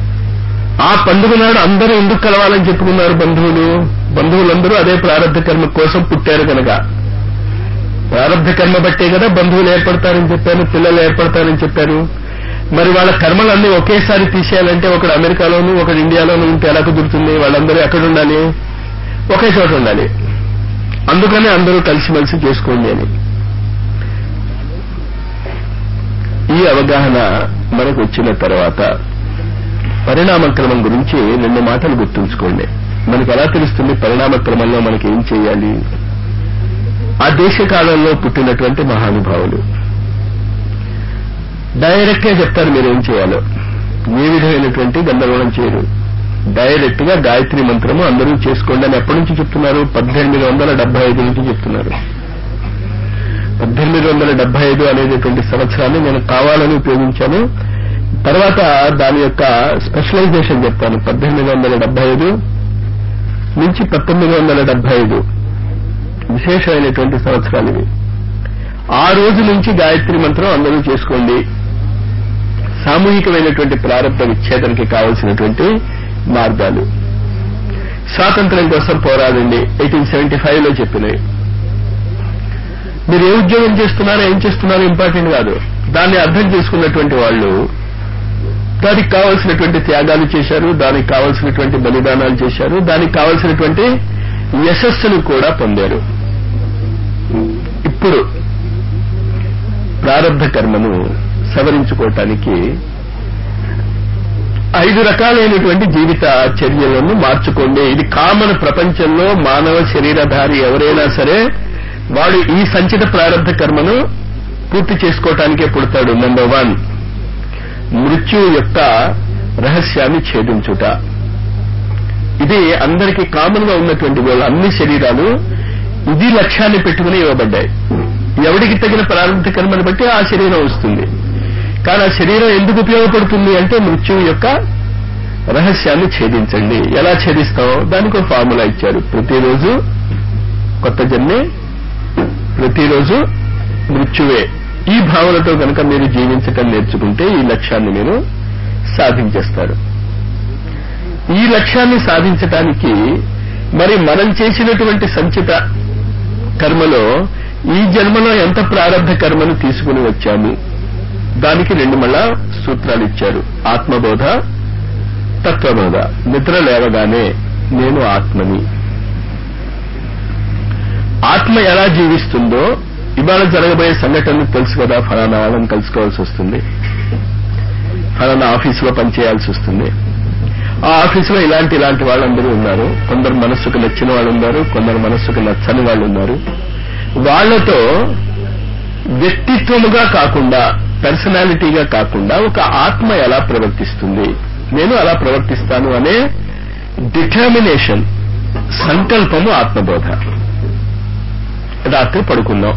ఆ పండుగ నాడు అందరూ ఎందుకు కలవాలని చెప్పుకున్నారు బంధువులు బంధువులందరూ అదే ప్రారంభ కర్మ కోసం పుట్టారు కనుక ప్రారంభ కర్మ బట్టే కదా బంధువులు ఏర్పడతారని చెప్పారు పిల్లలు ఏర్పడతారని చెప్పారు మరి వాళ్ళ కర్మలన్నీ ఒకేసారి తీసేయాలంటే ఒకడు అమెరికాలోను ఒకడు ఇండియాలోను ఉంటే ఎలా కుదురుతుంది వాళ్ళందరూ ఎక్కడ ఉండాలి ఒకే చోట ఉండాలి అందుకనే అందరూ కలిసిమెలిసి చేసుకోండి అని ఈ అవగాహన మనకు వచ్చిన తర్వాత పరిణామక్రమం గురించి రెండు మాటలు గుర్తుంచుకోండి మనకు ఎలా తెలుస్తుంది పరిణామక్రమంలో మనకి ఏం చేయాలి ఆ దేశకాలంలో పుట్టినటువంటి మహానుభావులు డైరెక్ట్ గా చెప్తారు మీరు ఏం చేయాలో ఏ విధమైనటువంటి గందరగోళం చేయరు డైరెక్ట్ గా గాయత్రి మంత్రము అందరూ చేసుకోండి అని ఎప్పటి నుంచి చెప్తున్నారు పద్దెనిమిది వందల డెబ్బై ఐదు నుంచి చెప్తున్నారు పద్దెనిమిది వందల డెబ్బై ఐదు అనేటటువంటి సంవత్సరాన్ని నేను కావాలని ఉపయోగించాను తర్వాత దాని యొక్క స్పెషలైజేషన్ చెప్తాను పద్దెనిమిది వందల డెబ్బై ఐదు నుంచి పంతొమ్మిది వందల డెబ్బై ఐదు విశేషమైనటువంటి సంవత్సరాలు ఇవి ఆ రోజు నుంచి గాయత్రి మంత్రం అందరూ చేసుకోండి సామూహికమైనటువంటి ప్రారంభ విచ్ఛేదనకి కావలసినటువంటి మార్గాలు స్వాతంత్ర్యం కోసం పోరాడండి ఎయిటీన్ సెవెంటీ ఫైవ్ లో చెప్పినవి మీరు ఏ ఉద్యోగం చేస్తున్నారో ఏం చేస్తున్నారో ఇంపార్టెంట్ కాదు దాన్ని అర్థం చేసుకున్నటువంటి వాళ్ళు దానికి కావలసినటువంటి త్యాగాలు చేశారు దానికి కావలసినటువంటి బలిదానాలు చేశారు దానికి కావలసినటువంటి యశస్సును కూడా పొందారు ఇప్పుడు ప్రారంభ కర్మను సవరించుకోవటానికి ఐదు రకాలైనటువంటి జీవిత చర్యలను మార్చుకోండి ఇది కామన్ ప్రపంచంలో మానవ శరీరధారి ఎవరైనా సరే వాడు ఈ సంచిత ప్రారంభ కర్మను పూర్తి చేసుకోవటానికే పుడతాడు నెంబర్ వన్ మృత్యు యొక్క రహస్యాన్ని ఛేదించుట ఇది అందరికీ కామన్ గా ఉన్నటువంటి వాళ్ళు అన్ని శరీరాలు ఇది లక్ష్యాన్ని పెట్టుకుని ఇవ్వబడ్డాయి ఎవడికి తగిన ప్రారంభ కర్మను బట్టి ఆ శరీరం వస్తుంది కానీ ఆ శరీరం ఎందుకు ఉపయోగపడుతుంది అంటే మృత్యువు యొక్క రహస్యాన్ని ఛేదించండి ఎలా ఛేదిస్తాం దానికి ఒక ఫార్ములా ఇచ్చారు ప్రతిరోజు కొత్త జన్మే ప్రతిరోజు మృత్యువే ఈ భావనతో కనుక మీరు జీవించటం నేర్చుకుంటే ఈ లక్ష్యాన్ని మీరు సాధించేస్తారు ఈ లక్ష్యాన్ని సాధించటానికి మరి మనం చేసినటువంటి సంచిత కర్మలో ఈ జన్మలో ఎంత ప్రారంభ కర్మను తీసుకుని వచ్చాము దానికి రెండు మళ్ళా సూత్రాలు ఇచ్చారు ఆత్మబోధ తత్వబోధ నిద్ర లేవగానే నేను ఆత్మని ఆత్మ ఎలా జీవిస్తుందో ఇవాళ జరగబోయే సంఘటనలు తెలుసు కదా ఫలానా వాళ్ళని కలుసుకోవాల్సి వస్తుంది ఫలానా ఆఫీసులో పనిచేయాల్సి వస్తుంది ఆ ఆఫీసులో ఇలాంటి ఇలాంటి వాళ్ళందరూ ఉన్నారు కొందరు మనస్సుకు నచ్చిన వాళ్ళు ఉన్నారు కొందరు మనస్సుకు నచ్చని వాళ్ళు ఉన్నారు వాళ్లతో వ్యక్తిత్వముగా కాకుండా పర్సనాలిటీగా కాకుండా ఒక ఆత్మ ఎలా ప్రవర్తిస్తుంది నేను అలా ప్రవర్తిస్తాను అనే డిటర్మినేషన్ సంకల్పము ఆత్మబోధ రాత్రి పడుకున్నాం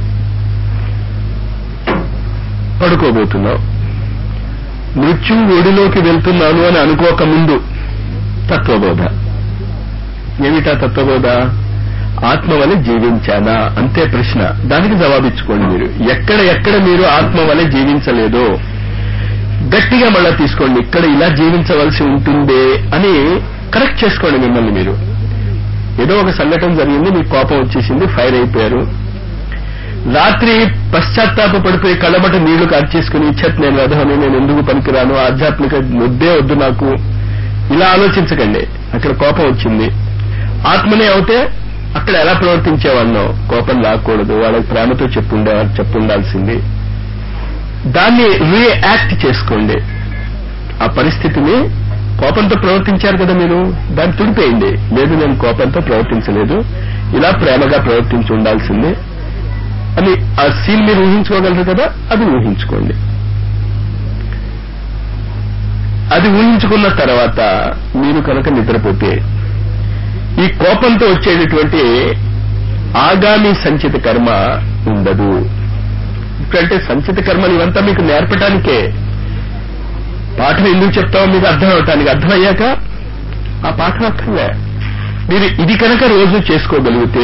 పడుకోబోతున్నాం మృత్యు ఒడిలోకి వెళ్తున్నాను అని అనుకోక ముందు తత్వబోధ ఏమిటా తత్వబోధ ఆత్మ వలె జీవించానా అంతే ప్రశ్న దానికి జవాబిచ్చుకోండి మీరు ఎక్కడ ఎక్కడ మీరు ఆత్మ వలె జీవించలేదో గట్టిగా మళ్ళా తీసుకోండి ఇక్కడ ఇలా జీవించవలసి ఉంటుందే అని కరెక్ట్ చేసుకోండి మిమ్మల్ని మీరు ఏదో ఒక సంఘటన జరిగింది మీకు కోపం వచ్చేసింది ఫైర్ అయిపోయారు రాత్రి పశ్చాత్తాప పడిపోయి కళ్ళబట్ట నీళ్లు కార్చేసుకుని చెత్ నేను రథమని నేను ఎందుకు పనికిరాను ఆధ్యాత్మిక వద్దే వద్దు నాకు ఇలా ఆలోచించకండి అక్కడ కోపం వచ్చింది ఆత్మనే అవుతే అక్కడ ఎలా ప్రవర్తించేవాళ్ళం కోపం రాకూడదు వాళ్ళకి ప్రేమతో చెప్పుండే చెప్పుండాల్సింది దాన్ని రియాక్ట్ చేసుకోండి ఆ పరిస్థితిని కోపంతో ప్రవర్తించారు కదా మీరు దాన్ని తుడిపేయండి లేదు నేను కోపంతో ప్రవర్తించలేదు ఇలా ప్రేమగా ప్రవర్తించి ఉండాల్సిందే అని ఆ సీన్ మీరు ఊహించుకోగలరు కదా అది ఊహించుకోండి అది ఊహించుకున్న తర్వాత మీరు కనుక నిద్రపోతే ఈ కోపంతో వచ్చేటటువంటి ఆగామి సంచిత కర్మ ఉండదు ఎందుకంటే సంచిత కర్మలు ఇవంతా మీకు నేర్పడానికే పాఠం ఎందుకు చెప్తామో మీకు అర్థం అవటానికి అర్థమయ్యాక ఆ పాఠం అక్కర్లే మీరు ఇది కనుక రోజు చేసుకోగలిగితే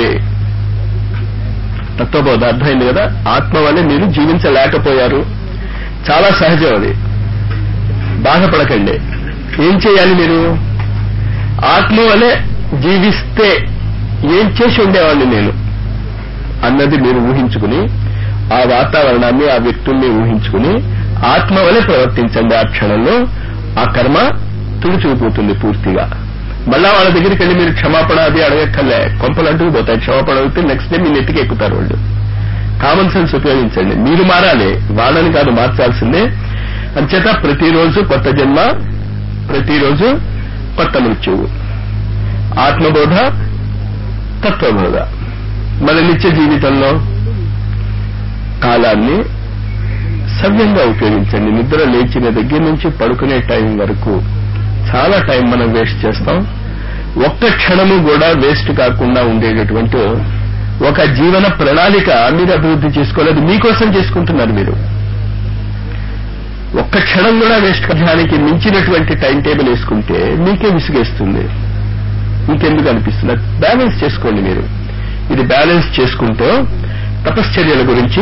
తత్వబోధ అర్థమైంది కదా ఆత్మ వల్లే మీరు జీవించలేకపోయారు చాలా సహజం అది బాధపడకండి ఏం చేయాలి మీరు ఆత్మ వలె జీవిస్తే ఏం చేసి ఉండేవాడిని నేను అన్నది మీరు ఊహించుకుని ఆ వాతావరణాన్ని ఆ వ్యక్తుల్ని ఊహించుకుని ఆత్మ వలె ప్రవర్తించండి ఆ క్షణంలో ఆ కర్మ తుడిచిపోతుంది పూర్తిగా మళ్ళా వాళ్ళ దగ్గరికి వెళ్ళి మీరు క్షమాపణ అది అడగక్కర్లే కొంపలు అంటూ పోతాయి క్షమాపణ అడిగితే నెక్స్ట్ డే మీ నెత్తికి ఎక్కుతారు వాళ్ళు కామన్ సెన్స్ ఉపయోగించండి మీరు మారాలి వాళ్ళని కాదు మార్చాల్సిందే అంచేత ప్రతిరోజు కొత్త జన్మ ప్రతిరోజు కొత్త మృత్యువు ఆత్మబోధ తత్వబోధ మన నిత్య జీవితంలో కాలాన్ని సవ్యంగా ఉపయోగించండి నిద్ర లేచిన దగ్గర నుంచి పడుకునే టైం వరకు చాలా టైం మనం వేస్ట్ చేస్తాం ఒక్క క్షణము కూడా వేస్ట్ కాకుండా ఉండేటటువంటి ఒక జీవన ప్రణాళిక మీరు అభివృద్ధి చేసుకోలేదు మీకోసం చేసుకుంటున్నారు మీరు ఒక్క క్షణం కూడా వేస్ట్ కథానికి మించినటువంటి టైం టేబుల్ వేసుకుంటే మీకే విసిగేస్తుంది మీకెందుకు అనిపిస్తుంది బ్యాలెన్స్ చేసుకోండి మీరు ఇది బ్యాలెన్స్ చేసుకుంటూ తపశ్చర్యల గురించి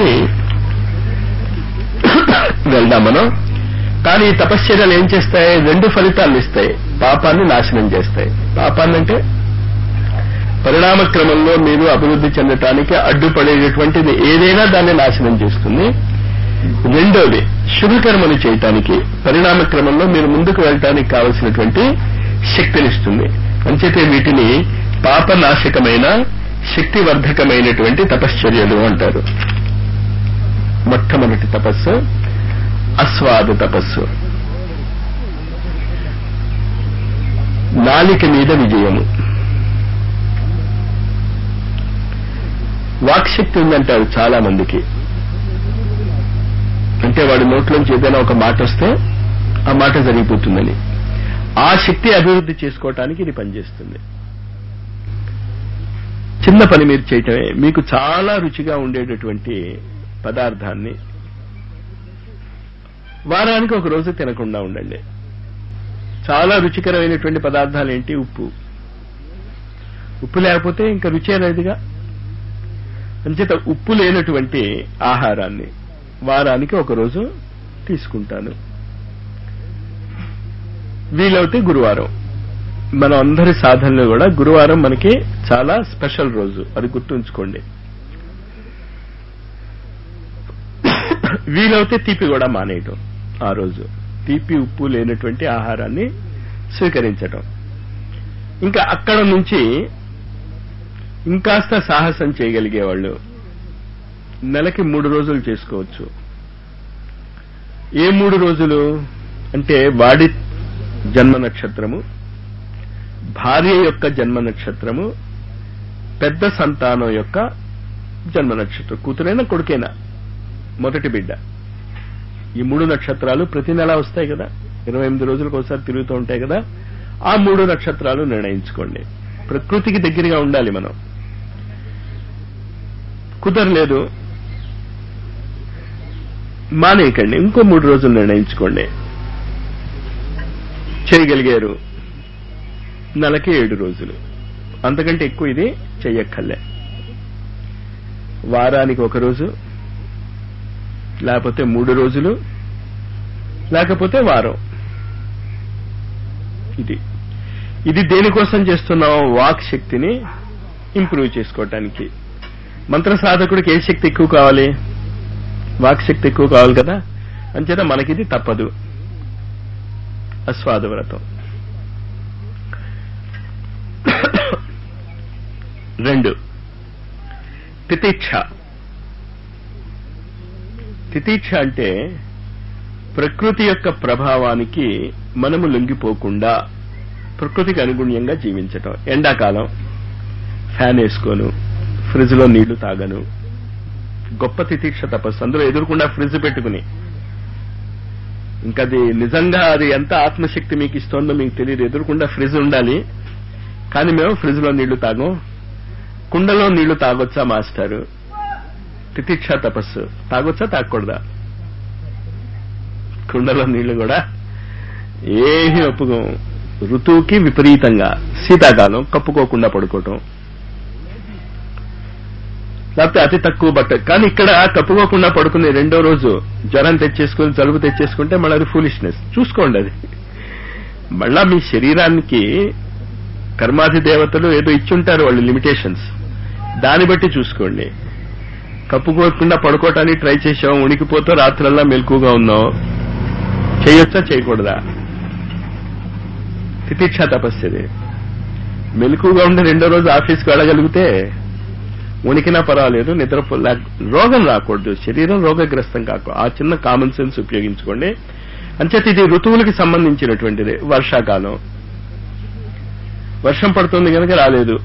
వెళ్దాం మనం కానీ ఈ తపశ్చర్యలు ఏం చేస్తాయి రెండు ఫలితాలు ఇస్తాయి పాపాన్ని నాశనం చేస్తాయి పాపాన్ని అంటే పరిణామ క్రమంలో మీరు అభివృద్ధి చెందటానికి అడ్డుపడేటటువంటిది ఏదైనా దాన్ని నాశనం చేస్తుంది రెండోది శుభకర్మలు చేయటానికి పరిణామ క్రమంలో మీరు ముందుకు వెళ్ళటానికి కావలసినటువంటి శక్తినిస్తుంది అంచేతే వీటిని పాపనాశకమైన శక్తివర్ధకమైనటువంటి తపశ్చర్యలు అంటారు మొట్టమొదటి తపస్సు అస్వాద తపస్సు నాలిక మీద విజయము వాక్శక్తి ఉందంటారు చాలా మందికి అంటే వాడి నోట్లోంచి ఏదైనా ఒక మాట వస్తే ఆ మాట జరిగిపోతుందని ఆ శక్తి అభివృద్ధి చేసుకోవటానికి ఇది పనిచేస్తుంది చిన్న పని మీరు చేయటమే మీకు చాలా రుచిగా ఉండేటటువంటి పదార్థాన్ని వారానికి ఒక రోజు తినకుండా ఉండండి చాలా రుచికరమైనటువంటి పదార్థాలు ఏంటి ఉప్పు ఉప్పు లేకపోతే ఇంకా రుచే లేదుగా అంచేత ఉప్పు లేనటువంటి ఆహారాన్ని వారానికి ఒక రోజు తీసుకుంటాను వీలవుతే గురువారం మన అందరి సాధనలో కూడా గురువారం మనకి చాలా స్పెషల్ రోజు అది గుర్తుంచుకోండి వీలవుతే తీపి కూడా మానేయటం ఆ రోజు తీపి ఉప్పు లేనటువంటి ఆహారాన్ని స్వీకరించటం ఇంకా అక్కడ నుంచి ఇంకాస్త సాహసం చేయగలిగేవాళ్ళు నెలకి మూడు రోజులు చేసుకోవచ్చు ఏ మూడు రోజులు అంటే వాడి జన్మ నక్షత్రము భార్య యొక్క జన్మ నక్షత్రము పెద్ద సంతానం యొక్క జన్మ నక్షత్రం కూతురైనా కొడుకైనా మొదటి బిడ్డ ఈ మూడు నక్షత్రాలు ప్రతి నెల వస్తాయి కదా ఇరవై ఎనిమిది రోజులకు ఒకసారి తిరుగుతూ ఉంటాయి కదా ఆ మూడు నక్షత్రాలు నిర్ణయించుకోండి ప్రకృతికి దగ్గరగా ఉండాలి మనం కుదరలేదు మానేయకండి ఇంకో మూడు రోజులు నిర్ణయించుకోండి చేయగలిగారు నెలకి ఏడు రోజులు అంతకంటే ఎక్కువ ఇది చెయ్యక్కర్లే వారానికి ఒక రోజు లేకపోతే మూడు రోజులు లేకపోతే వారం ఇది ఇది దేనికోసం చేస్తున్నాం వాక్ శక్తిని ఇంప్రూవ్ చేసుకోవటానికి మంత్ర సాధకుడికి ఏ శక్తి ఎక్కువ కావాలి వాక్ శక్తి ఎక్కువ కావాలి కదా అంచేత మనకిది తప్పదు అస్వాద వ్రతం రెండు తితిక్ష తితిక్ష అంటే ప్రకృతి యొక్క ప్రభావానికి మనము లొంగిపోకుండా ప్రకృతికి అనుగుణ్యంగా జీవించటం ఎండాకాలం ఫ్యాన్ వేసుకోను ఫ్రిడ్జ్ లో నీళ్లు తాగను గొప్ప తితీక్ష తపస్సు అందులో ఎదురుకుండా ఫ్రిడ్జ్ పెట్టుకుని ఇంకా అది నిజంగా అది ఎంత ఆత్మశక్తి మీకు ఇస్తోందో మీకు తెలియదు ఎదురుకుండా ఫ్రిడ్జ్ ఉండాలి కానీ మేము ఫ్రిడ్జ్ లో నీళ్లు తాగం కుండలో నీళ్లు తాగొచ్చా మాస్టారు తితిక్ష తపస్సు తాగొచ్చా తాగకూడదా కుండలో నీళ్లు కూడా ఏమీ ఒప్పుకోం ఋతువుకి విపరీతంగా శీతాకాలం కప్పుకోకుండా పడుకోవటం లేకపోతే అతి తక్కువ బట్ట కానీ ఇక్కడ కప్పుకోకుండా పడుకునే రెండో రోజు జ్వరం తెచ్చేసుకుని జలుబు తెచ్చేసుకుంటే మళ్ళీ అది ఫూలిష్నెస్ చూసుకోండి అది మళ్ళా మీ శరీరానికి కర్మాధి దేవతలు ఏదో ఇచ్చుంటారు వాళ్ళు లిమిటేషన్స్ దాన్ని బట్టి చూసుకోండి కప్పుకోకుండా పడుకోవటానికి ట్రై చేసాం ఉనికిపోతూ రాత్రల్లా మెలకుగా ఉన్నాం చేయొచ్చా చేయకూడదా తితిక్ష తపస్సుది మెలకుగా ఉండి రెండో రోజు ఆఫీస్కి వెళ్ళగలిగితే ఉనికినా పర్వాలేదు నిద్ర రోగం రాకూడదు శరీరం రోగగ్రస్తం కాకూడదు ఆ చిన్న కామన్ సెన్స్ ఉపయోగించుకోండి అంచేత ఇది ఋతువులకి సంబంధించినటువంటిది వర్షాకాలం వర్షం పడుతుంది కనుక రాలేదు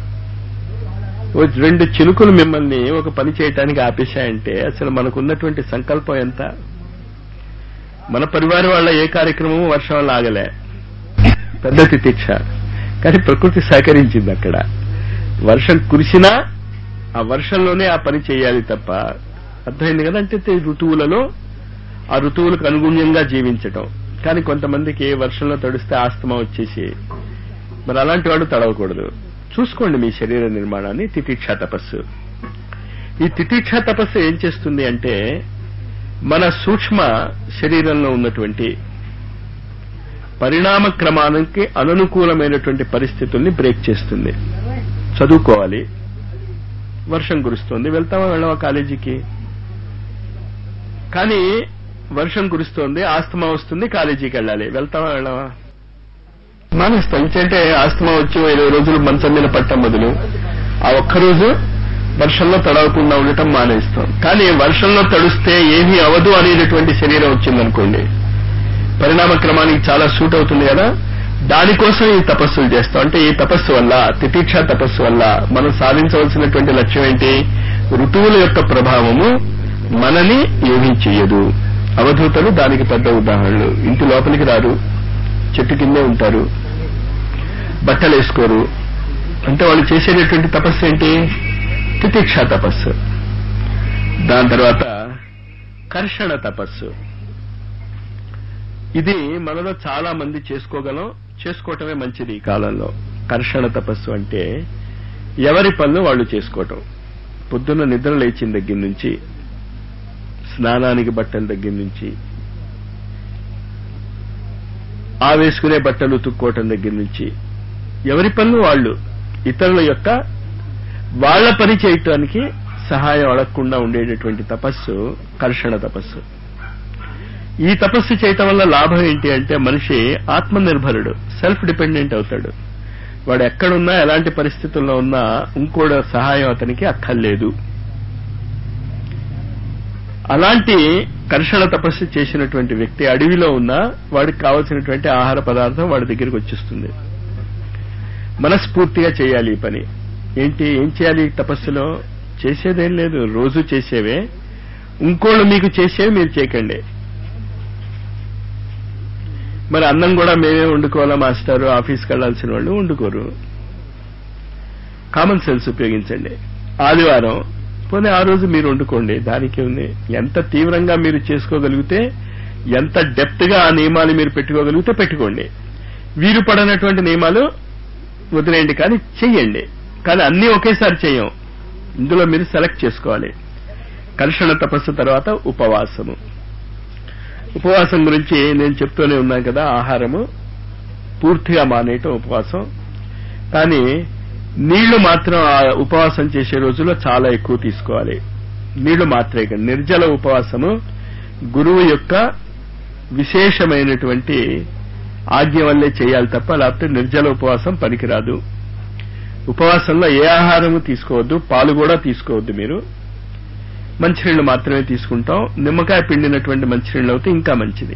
ఓ రెండు చినుకులు మిమ్మల్ని ఒక పని చేయటానికి ఆపేశాయంటే అసలు మనకున్నటువంటి సంకల్పం ఎంత మన పరివారం వాళ్ళ ఏ కార్యక్రమము వర్షం వల్ల ఆగలే పెద్ద తితిక్ష కానీ ప్రకృతి సహకరించింది అక్కడ వర్షం కురిసినా ఆ వర్షంలోనే ఆ పని చేయాలి తప్ప అర్థమైంది కదా అంటే ఋతువులలో ఆ ఋతువులకు అనుగుణ్యంగా జీవించటం కానీ కొంతమందికి వర్షంలో తడిస్తే ఆస్తమా వచ్చేసి మరి అలాంటి వాడు తడవకూడదు చూసుకోండి మీ శరీర నిర్మాణాన్ని తితిక్ష తపస్సు ఈ తితిక్ష తపస్సు ఏం చేస్తుంది అంటే మన సూక్ష్మ శరీరంలో ఉన్నటువంటి పరిణామ క్రమానికి అననుకూలమైనటువంటి పరిస్థితుల్ని బ్రేక్ చేస్తుంది చదువుకోవాలి వర్షం కురుస్తోంది వెళ్తామా వెళ్ళవా కాలేజీకి కానీ వర్షం కురుస్తోంది ఆస్తమా వస్తుంది కాలేజీకి వెళ్ళాలి వెళ్తామా వెళ్ళవా మానేస్తాం ఇంకంటే ఆస్తమా వచ్చి ఓ ఇరవై రోజులు మంచం మీద పట్టం బదులు ఆ ఒక్కరోజు వర్షంలో తడవకుండా ఉండటం మానేస్తాం కానీ వర్షంలో తడుస్తే ఏమీ అవదు అనేటటువంటి శరీరం వచ్చిందనుకోండి పరిణామ క్రమానికి చాలా సూట్ అవుతుంది కదా దానికోసం ఈ తపస్సులు చేస్తాం అంటే ఈ తపస్సు వల్ల తితీక్ష తపస్సు వల్ల మనం సాధించవలసినటువంటి లక్ష్యం ఏంటి ఋతువుల యొక్క ప్రభావము మనని ఏమీ చెయ్యదు అవధూతలు దానికి పెద్ద ఉదాహరణలు ఇంటి లోపలికి రారు చెట్టు కిందే ఉంటారు బట్టలు వేసుకోరు అంటే వాళ్ళు చేసేటటువంటి తపస్సు ఏంటి తితిక్ష తపస్సు దాని తర్వాత కర్షణ తపస్సు ఇది మనలో చాలా మంది చేసుకోగలం చేసుకోవటమే మంచిది ఈ కాలంలో కర్షణ తపస్సు అంటే ఎవరి పనులు వాళ్ళు చేసుకోవటం పొద్దున్న నిద్ర లేచిన దగ్గర నుంచి స్నానానికి బట్టల దగ్గర నుంచి ఆ వేసుకునే బట్టలు ఉతుక్కోవటం దగ్గర నుంచి ఎవరి పనులు వాళ్ళు ఇతరుల యొక్క వాళ్ళ పని చేయటానికి సహాయం అడగకుండా ఉండేటటువంటి తపస్సు కర్షణ తపస్సు ఈ తపస్సు చేయటం వల్ల లాభం ఏంటి అంటే మనిషి ఆత్మనిర్భరుడు సెల్ఫ్ డిపెండెంట్ అవుతాడు వాడు ఎక్కడున్నా ఎలాంటి పరిస్థితుల్లో ఉన్నా ఇంకోడ సహాయం అతనికి అక్కర్లేదు అలాంటి కర్షణ తపస్సు చేసినటువంటి వ్యక్తి అడవిలో ఉన్నా వాడికి కావలసినటువంటి ఆహార పదార్థం వాడి దగ్గరికి వచ్చేస్తుంది మనస్ఫూర్తిగా చేయాలి ఈ పని ఏంటి ఏం చేయాలి ఈ తపస్సులో చేసేదేం లేదు రోజు చేసేవే ఇంకోళ్ళు మీకు చేసేవి మీరు చేయకండి మరి అన్నం కూడా మేమే వండుకోవాలా మాస్టారు ఆఫీస్కి వెళ్లాల్సిన వాళ్ళు వండుకోరు కామన్ సెన్స్ ఉపయోగించండి ఆదివారం పోనీ ఆ రోజు మీరు వండుకోండి దానికి ఉంది ఎంత తీవ్రంగా మీరు చేసుకోగలిగితే ఎంత డెప్త్ గా ఆ నియమాలు మీరు పెట్టుకోగలిగితే పెట్టుకోండి వీరు పడనటువంటి నియమాలు వదిలేయండి కానీ చెయ్యండి కానీ అన్నీ ఒకేసారి చెయ్యం ఇందులో మీరు సెలెక్ట్ చేసుకోవాలి కర్షణ తపస్సు తర్వాత ఉపవాసము ఉపవాసం గురించి నేను చెప్తూనే ఉన్నాను కదా ఆహారము పూర్తిగా మానేయటం ఉపవాసం కానీ నీళ్లు మాత్రం ఆ ఉపవాసం చేసే రోజుల్లో చాలా ఎక్కువ తీసుకోవాలి నీళ్లు మాత్రమే కాదు నిర్జల ఉపవాసము గురువు యొక్క విశేషమైనటువంటి ఆజ్ఞ వల్లే చేయాలి తప్ప లేకపోతే నిర్జల ఉపవాసం పనికిరాదు ఉపవాసంలో ఏ ఆహారము తీసుకోవద్దు పాలు కూడా తీసుకోవద్దు మీరు మంచినీళ్లు మాత్రమే తీసుకుంటాం నిమ్మకాయ పిండినటువంటి మంచినీళ్ళు అయితే ఇంకా మంచిది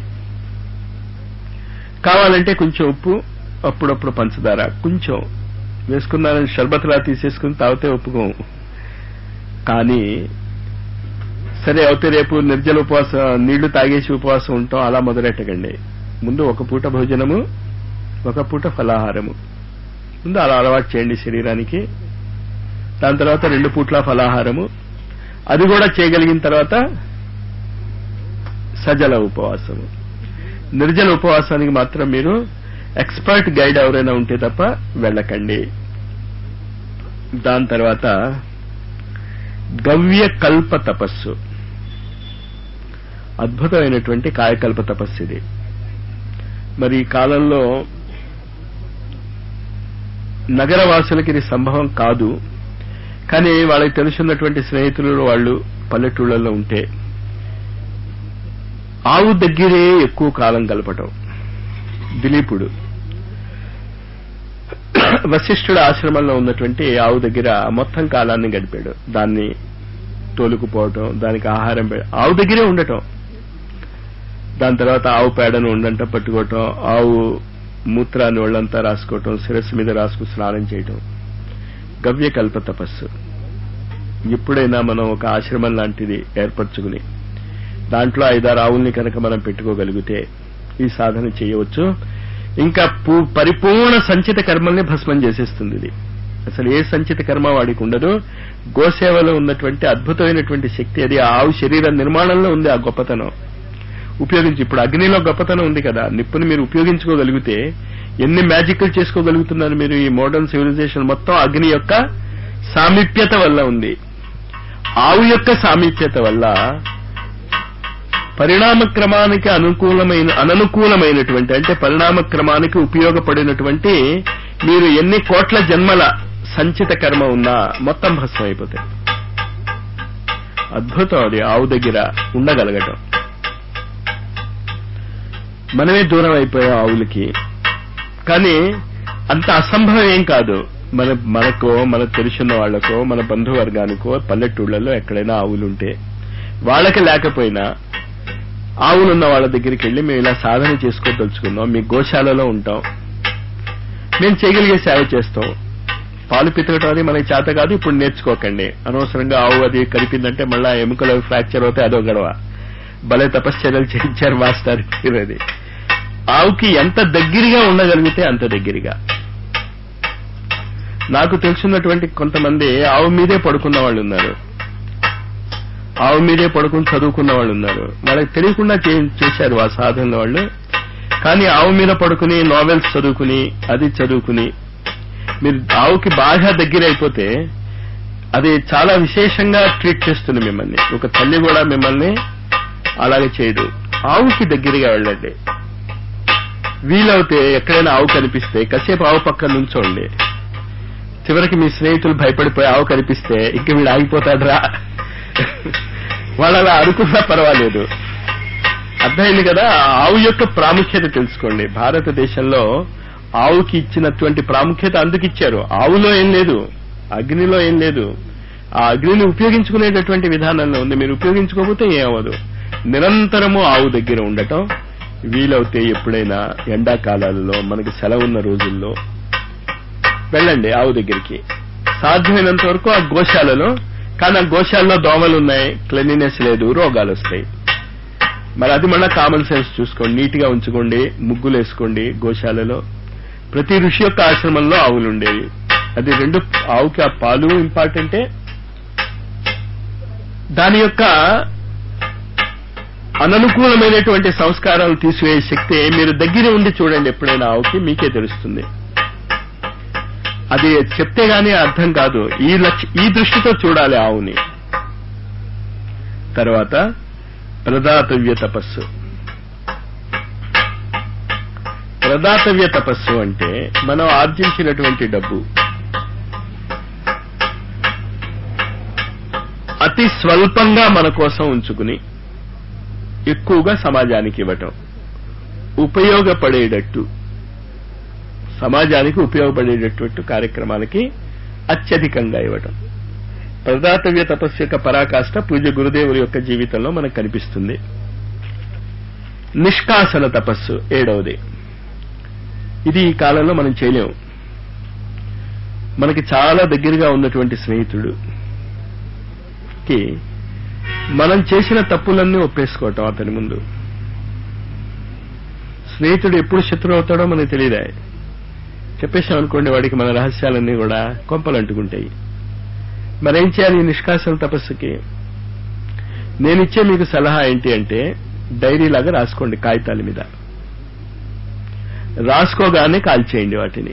కావాలంటే కొంచెం ఉప్పు అప్పుడప్పుడు పంచదార కొంచెం వేసుకున్నారని షర్బత్లా తీసేసుకుని తాగితే ఒప్పుకోం కానీ సరే అయితే రేపు నిర్జల ఉపవాసం నీళ్లు తాగేసి ఉపవాసం ఉంటాం అలా మొదలెట్టకండి ముందు ఒక పూట భోజనము ఒక పూట ఫలాహారము ముందు అలా అలవాటు చేయండి శరీరానికి దాని తర్వాత రెండు పూట్ల ఫలాహారము అది కూడా చేయగలిగిన తర్వాత సజల ఉపవాసము నిర్జల ఉపవాసానికి మాత్రం మీరు ఎక్స్పర్ట్ గైడ్ ఎవరైనా ఉంటే తప్ప వెళ్ళకండి దాని తర్వాత గవ్య కల్ప తపస్సు అద్భుతమైనటువంటి కాయకల్ప తపస్సు ఇది మరి ఈ కాలంలో నగరవాసులకి ఇది సంభవం కాదు కానీ వాళ్ళకి తెలుసున్నటువంటి స్నేహితులు వాళ్ళు పల్లెటూళ్ళలో ఉంటే ఆవు దగ్గరే ఎక్కువ కాలం గలపటం దిలీపుడు వశిష్ఠుడు ఆశ్రమంలో ఉన్నటువంటి ఆవు దగ్గర మొత్తం కాలాన్ని గడిపాడు దాన్ని తోలుకుపోవటం దానికి ఆహారం పె- ఆవు దగ్గరే ఉండటం దాని తర్వాత ఆవు పేడను ఉండంట పట్టుకోవటం ఆవు మూత్రాన్ని ఒళ్ళంతా రాసుకోవటం శిరస్సు మీద రాసుకు స్నానం చేయటం గవ్యకల్ప తపస్సు ఎప్పుడైనా మనం ఒక ఆశ్రమం లాంటిది ఏర్పరచుకుని దాంట్లో ఐదారు ఆవుల్ని కనుక మనం పెట్టుకోగలిగితే ఈ సాధన చేయవచ్చు ఇంకా పూ- పరిపూర్ణ సంచిత కర్మల్ని భస్మం చేసేస్తుంది ఇది అసలు ఏ సంచిత కర్మ వాడికి ఉండదు గోసేవలో ఉన్నటువంటి అద్భుతమైనటువంటి శక్తి అది ఆ ఆవు శరీర నిర్మాణంలో ఉంది ఆ గొప్పతనం ఉపయోగించి ఇప్పుడు అగ్నిలో గొప్పతనం ఉంది కదా నిప్పుని మీరు ఉపయోగించుకోగలిగితే ఎన్ని మ్యాజిక్లు చేసుకోగలుగుతున్నారు మీరు ఈ మోడర్న్ సివిలైజేషన్ మొత్తం అగ్ని యొక్క సామీప్యత వల్ల ఉంది ఆవు యొక్క సామీప్యత వల్ల పరిణామ క్రమానికి అనుకూలమైన అననుకూలమైనటువంటి అంటే పరిణామ క్రమానికి ఉపయోగపడినటువంటి మీరు ఎన్ని కోట్ల జన్మల సంచిత కర్మ ఉన్నా మొత్తం భస్మం అయిపోతాయి అద్భుతం అది ఆవు దగ్గర ఉండగలగటం మనమే దూరం అయిపోయాం ఆవులకి కానీ అంత అసంభవం ఏం కాదు మన మనకో మన తెలిసిన వాళ్లకో మన బంధువర్గానికో పల్లెటూళ్ళలో ఎక్కడైనా ఆవులుంటే వాళ్ళకి లేకపోయినా ఆవులున్న వాళ్ళ దగ్గరికి వెళ్ళి మేము ఇలా సాధన చేసుకోదలుచుకున్నాం మీ గోశాలలో ఉంటాం మేము చేయగలిగే సేవ చేస్తాం పాలు పితకటం అది మనకి చేత కాదు ఇప్పుడు నేర్చుకోకండి అనవసరంగా ఆవు అది కలిపిందంటే మళ్ళా ఎముకలు ఫ్రాక్చర్ అవుతాయి అదో గడవ భలే తపశ్చర్యలు చేయించారు మాస్టర్ అది ఆవుకి ఎంత దగ్గరగా ఉండగలిగితే అంత దగ్గరగా నాకు తెలిసినటువంటి కొంతమంది ఆవు మీదే పడుకున్న వాళ్ళు ఉన్నారు ఆవు మీదే పడుకుని చదువుకున్న వాళ్ళు ఉన్నారు వాళ్ళకి తెలియకుండా చేశారు ఆ సాధన వాళ్ళు కానీ ఆవు మీద పడుకుని నావెల్స్ చదువుకుని అది చదువుకుని మీరు ఆవుకి బాగా దగ్గర అయిపోతే అది చాలా విశేషంగా ట్రీట్ చేస్తుంది మిమ్మల్ని ఒక తల్లి కూడా మిమ్మల్ని అలాగే చేయదు ఆవుకి దగ్గరగా వెళ్ళండి వీలవుతే ఎక్కడైనా ఆవు కనిపిస్తే కాసేపు ఆవు పక్కన నుంచోండి చివరికి మీ స్నేహితులు భయపడిపోయి ఆవు కనిపిస్తే ఇంక వీడు ఆగిపోతాడ్రా వాళ్ళు అలా అనుకున్నా పర్వాలేదు అర్థమైంది కదా ఆవు యొక్క ప్రాముఖ్యత తెలుసుకోండి భారతదేశంలో ఆవుకి ఇచ్చినటువంటి ప్రాముఖ్యత అందుకు ఇచ్చారు ఆవులో ఏం లేదు అగ్నిలో ఏం లేదు ఆ అగ్నిని ఉపయోగించుకునేటటువంటి విధానంలో ఉంది మీరు ఉపయోగించుకోకపోతే ఏమవదు నిరంతరము ఆవు దగ్గర ఉండటం వీలవుతే ఎప్పుడైనా ఎండాకాలాలలో మనకి సెలవున్న రోజుల్లో వెళ్ళండి ఆవు దగ్గరికి సాధ్యమైనంత వరకు ఆ గోశాలలో కానీ ఆ గోశాలలో దోమలు ఉన్నాయి క్లెన్లీనెస్ లేదు రోగాలు వస్తాయి మరి అది మళ్ళా కామన్ సెన్స్ చూసుకోండి నీట్ గా ఉంచుకోండి ముగ్గులు వేసుకోండి గోశాలలో ప్రతి ఋషి యొక్క ఆశ్రమంలో ఆవులు ఉండేవి అది రెండు ఆవుకి ఆ పాలు ఇంపార్టెంటే దాని యొక్క అననుకూలమైనటువంటి సంస్కారాలు తీసివేసే శక్తి మీరు దగ్గర ఉండి చూడండి ఎప్పుడైనా ఆవుకి మీకే తెలుస్తుంది అది చెప్తే గానీ అర్థం కాదు ఈ లక్ష్య ఈ దృష్టితో చూడాలి ఆవుని తర్వాత ప్రదాతవ్య తపస్సు ప్రదాతవ్య తపస్సు అంటే మనం ఆర్జించినటువంటి డబ్బు అతి స్వల్పంగా మన కోసం ఉంచుకుని ఎక్కువగా సమాజానికి ఇవ్వటం ఉపయోగపడేటట్టు సమాజానికి ఉపయోగపడేటటువంటి కార్యక్రమాలకి అత్యధికంగా ఇవ్వటం ప్రదాతవ్య తపస్సు యొక్క పరాకాష్ట పూజ గురుదేవుల యొక్క జీవితంలో మనకు కనిపిస్తుంది నిష్కాసన తపస్సు ఏడవది ఇది ఈ కాలంలో మనం చేయలేము మనకి చాలా దగ్గరగా ఉన్నటువంటి స్నేహితుడు కి మనం చేసిన తప్పులన్నీ ఒప్పేసుకోవటం అతని ముందు స్నేహితుడు ఎప్పుడు శత్రువు అవుతాడో మనకు తెలియదా చెప్పేశాం అనుకోండి వాడికి మన రహస్యాలన్నీ కూడా కొంపలు అంటుకుంటాయి మరేం చేయాలి ఈ నిష్కాసన తపస్సుకి నేనిచ్చే మీకు సలహా ఏంటి అంటే డైరీ లాగా రాసుకోండి కాగితాల మీద రాసుకోగానే కాల్చేయండి వాటిని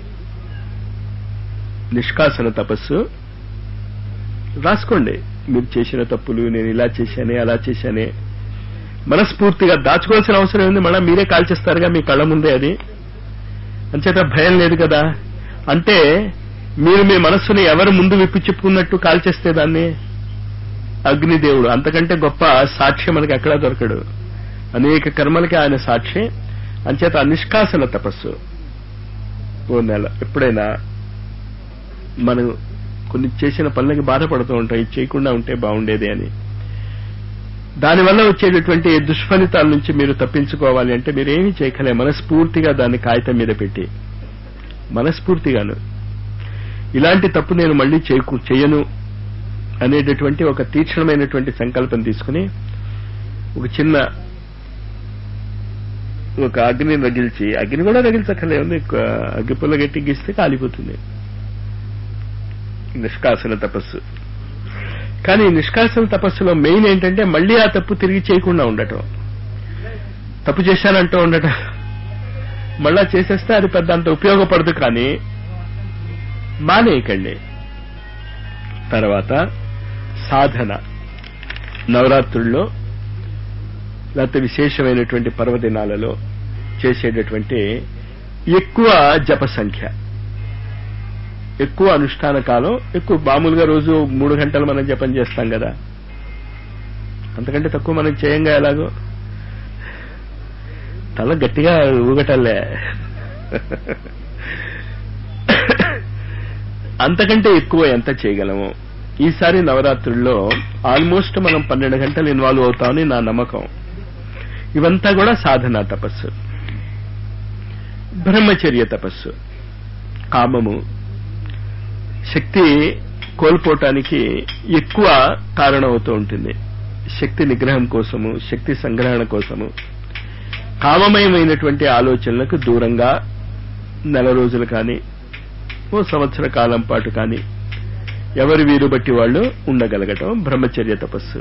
నిష్కాసన తపస్సు రాసుకోండి మీరు చేసిన తప్పులు నేను ఇలా చేశానే అలా చేశానే మనస్ఫూర్తిగా దాచుకోవాల్సిన అవసరం ఉంది మళ్ళీ మీరే కాల్చేస్తారుగా మీ కళ్ళ ముందే అది అంచేత భయం లేదు కదా అంటే మీరు మీ మనస్సుని ఎవరు ముందు విప్పి చెప్పుకున్నట్టు కాల్చేస్తే దాన్ని అగ్నిదేవుడు అంతకంటే గొప్ప సాక్షి మనకి ఎక్కడా దొరకడు అనేక కర్మలకి ఆయన సాక్షి అంచేత నిష్కాసన తపస్సు ఓ నెల ఎప్పుడైనా మనం కొన్ని చేసిన పనులకి బాధపడుతూ ఉంటాం ఇది చేయకుండా ఉంటే బాగుండేది అని దానివల్ల వచ్చేటటువంటి దుష్ఫలితాల నుంచి మీరు తప్పించుకోవాలి అంటే మీరు ఏమీ చేయకలే మనస్ఫూర్తిగా దాన్ని కాగితం మీద పెట్టి మనస్ఫూర్తిగాను ఇలాంటి తప్పు నేను మళ్ళీ చేయకు చేయను అనేటటువంటి ఒక తీక్షణమైనటువంటి సంకల్పం తీసుకుని ఒక చిన్న ఒక అగ్ని రగిల్చి అగ్ని కూడా రగిల్చక్కలే ఉంది అగ్గిపుల్ల గట్టి గీస్తే కాలిపోతుంది నిష్కాసన తపస్సు కానీ నిష్కాసన తపస్సులో మెయిన్ ఏంటంటే మళ్ళీ ఆ తప్పు తిరిగి చేయకుండా ఉండటం తప్పు చేశానంటూ ఉండటం మళ్ళా చేసేస్తే అది పెద్ద అంత ఉపయోగపడదు కానీ మానేయకండి తర్వాత సాధన నవరాత్రుల్లో లేకపోతే విశేషమైనటువంటి పర్వదినాలలో చేసేటటువంటి ఎక్కువ జప సంఖ్య ఎక్కువ అనుష్ఠాన కాలం ఎక్కువ మామూలుగా రోజు మూడు గంటలు మనం జపం చేస్తాం కదా అంతకంటే తక్కువ మనం చేయంగా ఎలాగో తల గట్టిగా ఊగటల్లే అంతకంటే ఎక్కువ ఎంత చేయగలము ఈసారి నవరాత్రుల్లో ఆల్మోస్ట్ మనం పన్నెండు గంటలు ఇన్వాల్వ్ అవుతామని నా నమ్మకం ఇవంతా కూడా సాధన తపస్సు బ్రహ్మచర్య తపస్సు కామము శక్తి కోల్పోవటానికి ఎక్కువ కారణమవుతూ ఉంటుంది శక్తి నిగ్రహం కోసము శక్తి సంగ్రహణ కోసము కామమయమైనటువంటి ఆలోచనలకు దూరంగా నెల రోజులు కానీ ఓ సంవత్సర కాలం పాటు కానీ ఎవరి వీరు బట్టి వాళ్ళు ఉండగలగటం బ్రహ్మచర్య తపస్సు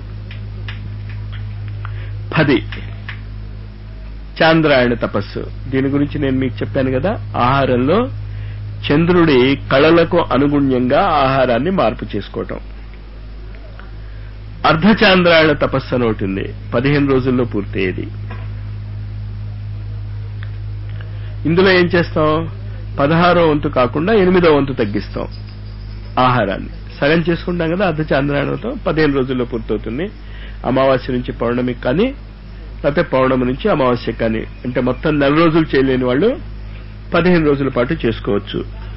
పది చాంద్రాయణ తపస్సు దీని గురించి నేను మీకు చెప్పాను కదా ఆహారంలో చంద్రుడి కళలకు అనుగుణ్యంగా ఆహారాన్ని మార్పు చేసుకోవటం అర్ధచాంద్రాయణ తపస్సు అని ఒకటి ఉంది పదిహేను రోజుల్లో పూర్తయ్యేది ఇందులో ఏం చేస్తాం పదహారో వంతు కాకుండా ఎనిమిదో వంతు తగ్గిస్తాం ఆహారాన్ని సగం చేసుకుంటాం కదా అర్ధచాంద్రాయణతో పదిహేను రోజుల్లో పూర్తవుతుంది అమావాస్య నుంచి పౌర్ణమికి కానీ లేకపోతే పౌర్ణమి నుంచి అమావాస్య కానీ అంటే మొత్తం నెల రోజులు చేయలేని వాళ్ళు పదిహేను రోజుల పాటు చేసుకోవచ్చు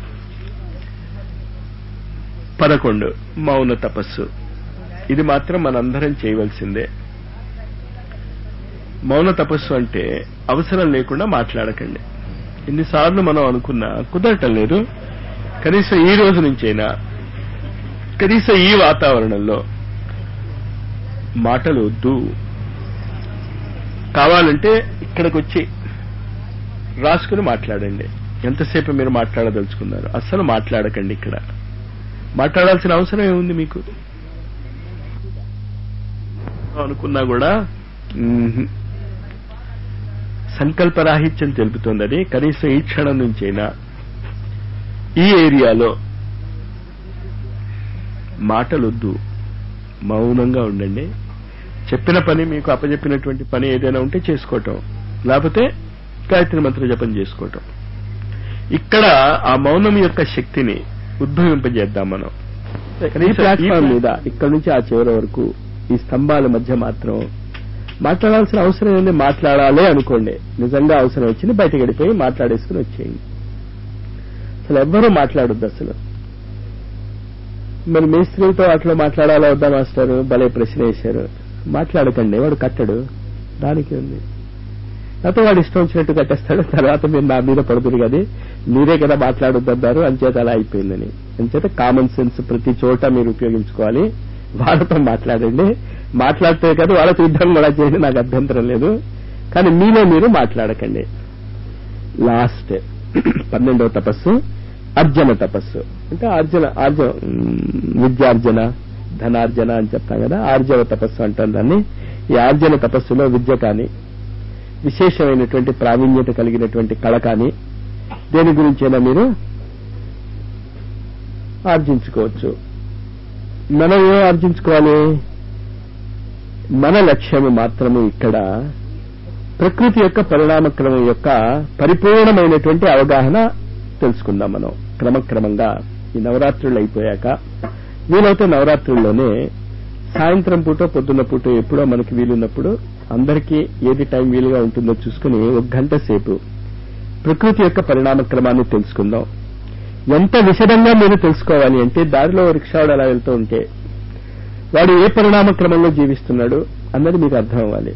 పదకొండు మౌన తపస్సు ఇది మాత్రం మనందరం చేయవలసిందే మౌన తపస్సు అంటే అవసరం లేకుండా మాట్లాడకండి ఎన్నిసార్లు మనం అనుకున్నా కుదరటం లేదు కనీసం ఈ రోజు నుంచైనా కనీసం ఈ వాతావరణంలో మాటలు వద్దు కావాలంటే ఇక్కడికి వచ్చి రాసుకుని మాట్లాడండి ఎంతసేపు మీరు మాట్లాడదలుచుకున్నారు అస్సలు మాట్లాడకండి ఇక్కడ మాట్లాడాల్సిన అవసరం ఏముంది మీకు అనుకున్నా కూడా మ్మ్. సంకల్పరాహిత్యం తెలుపుతోంది అది కనీసం ఈ క్షణం నుంచైనా ఈ ఏరియాలో మాటలొద్దు మౌనంగా ఉండండి చెప్పిన పని మీకు అప్పచెప్పినటువంటి పని ఏదైనా ఉంటే చేసుకోవటం లేకపోతే గాయత్రి మంత్ర జపం చేసుకోవటం ఇక్కడ ఆ మౌనం యొక్క శక్తిని ఉద్భవింపజేద్దాం మనం ఈ ప్లాట్ఫామ్ మీద ఇక్కడ నుంచి ఆ చివరి వరకు ఈ స్తంభాల మధ్య మాత్రం మాట్లాడాల్సిన అవసరం ఏంది మాట్లాడాలి అనుకోండి నిజంగా అవసరం వచ్చింది బయటకు వెళ్ళిపోయి మాట్లాడేసుకుని వచ్చేయండి అసలు ఎవ్వరూ మాట్లాడొద్దు అసలు మరి మేస్త్రితో అట్లా మాట్లాడాలా వద్దా మాస్టర్ భలే ప్రశ్న వేశారు మాట్లాడకండి వాడు కట్టడు దానికి ఉంది లేకపోతే వాడు ఇష్టం వచ్చినట్టు కట్టేస్తాడు తర్వాత మీరు నా మీద పడుతుంది కదా మీరే కదా మాట్లాడొద్దన్నారు అంచేత అలా అయిపోయిందని అంచేత కామన్ సెన్స్ ప్రతి చోట మీరు ఉపయోగించుకోవాలి వాళ్ళతో మాట్లాడండి మాట్లాడితే కదా వాళ్ళతో యుద్ధం కూడా చేయండి నాకు అభ్యంతరం లేదు కానీ మీలో మీరు మాట్లాడకండి లాస్ట్ పన్నెండవ తపస్సు అర్జన తపస్సు అంటే అర్జన ఆర్జన విద్యార్జన ధనార్జన అని చెప్తాం కదా ఆర్జవ తపస్సు అంటాం దాన్ని ఈ ఆర్జన తపస్సులో విద్య కానీ విశేషమైనటువంటి ప్రావీణ్యత కలిగినటువంటి కళ కానీ దేని గురించైనా మీరు ఆర్జించుకోవచ్చు మనం ఏం ఆర్జించుకోవాలి మన లక్ష్యము మాత్రము ఇక్కడ ప్రకృతి యొక్క పరిణామక్రమం యొక్క పరిపూర్ణమైనటువంటి అవగాహన తెలుసుకుందాం మనం క్రమక్రమంగా ఈ నవరాత్రులు అయిపోయాక వీలైతే నవరాత్రుల్లోనే సాయంత్రం పూట పొద్దున్న పూట ఎప్పుడో మనకి వీలున్నప్పుడు అందరికీ ఏది టైం వీలుగా ఉంటుందో చూసుకుని ఒక గంట సేపు ప్రకృతి యొక్క పరిణామక్రమాన్ని తెలుసుకుందాం ఎంత విశదంగా మీరు తెలుసుకోవాలి అంటే దారిలో ఓ రిక్షావాడు అలా వెళ్తూ ఉంటే వాడు ఏ పరిణామ క్రమంలో జీవిస్తున్నాడు అన్నది మీకు అర్థం అవ్వాలి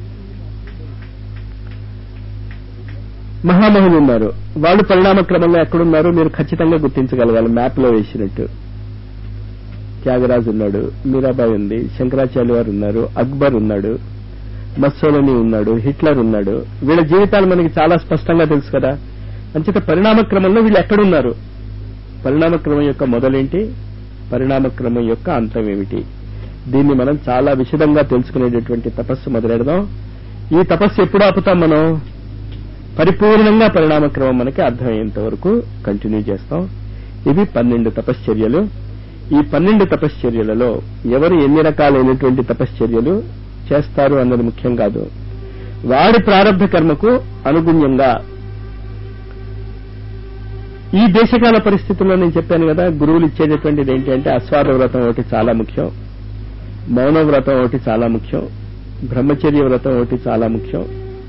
మహామహులు ఉన్నారు వాళ్ళు పరిణామ క్రమంలో ఎక్కడున్నారో మీరు ఖచ్చితంగా గుర్తించగలగాలి మ్యాప్ లో వేసినట్టు త్యాగరాజు ఉన్నాడు మీరాబాయి ఉంది శంకరాచార్య వారు ఉన్నారు అక్బర్ ఉన్నాడు మస్సోలని ఉన్నాడు హిట్లర్ ఉన్నాడు వీళ్ళ జీవితాలు మనకి చాలా స్పష్టంగా తెలుసు కదా అంచేత పరిణామ క్రమంలో వీళ్ళు ఎక్కడున్నారు పరిణామ క్రమం యొక్క మొదలేంటి పరిణామ క్రమం యొక్క అంతం ఏమిటి దీన్ని మనం చాలా విశదంగా తెలుసుకునేటటువంటి తపస్సు మొదలెడదాం ఈ తపస్సు ఎప్పుడు ఆపుతాం మనం పరిపూర్ణంగా పరిణామ క్రమం మనకి అర్థమయ్యేంత వరకు కంటిన్యూ చేస్తాం ఇవి పన్నెండు తపశ్చర్యలు ఈ పన్నెండు తపశ్చర్యలలో ఎవరు ఎన్ని రకాలైనటువంటి తపశ్చర్యలు చేస్తారు అన్నది ముఖ్యం కాదు వాడి ప్రారంభ కర్మకు అనుగుణ్యంగా ఈ దేశకాల పరిస్థితుల్లో నేను చెప్పాను కదా గురువులు ఇచ్చేటటువంటిది ఏంటి అంటే అస్వాద వ్రతం ఒకటి చాలా ముఖ్యం మౌన వ్రతం ఒకటి చాలా ముఖ్యం బ్రహ్మచర్య వ్రతం ఒకటి చాలా ముఖ్యం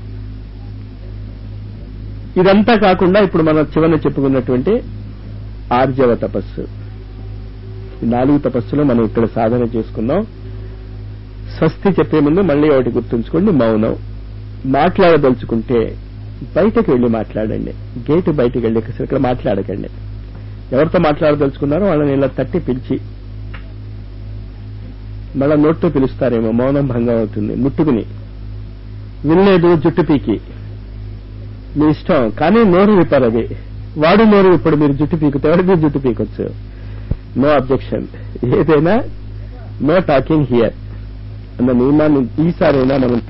ఇదంతా కాకుండా ఇప్పుడు మనం చివరిన చెప్పుకున్నటువంటి ఆర్జవ తపస్సు ఈ నాలుగు తపస్సులు మనం ఇక్కడ సాధన చేసుకున్నాం స్వస్తి చెప్పే ముందు మళ్ళీ ఒకటి గుర్తుంచుకోండి మౌనం మాట్లాడదలుచుకుంటే బయటకు వెళ్ళి మాట్లాడండి గేటు బయటకు వెళ్ళి ఇక్కడ మాట్లాడకండి ఎవరితో మాట్లాడదలుచుకున్నారో వాళ్ళని ఇలా తట్టి పిలిచి మళ్ళా నోట్తో పిలుస్తారేమో మౌనం భంగం అవుతుంది ముట్టుకుని వినలేదు జుట్టు పీకి మీ ఇష్టం కానీ నోరు విప్పారు అది వాడు నోరు ఇప్పుడు మీరు జుట్టు పీకుతే ఎవరికి జుట్టు పీకొచ్చు నో అబ్జెక్షన్ ఏదైనా నో టాకింగ్ హియర్ అన్న నియమాన్ని ఈసారైనా మనం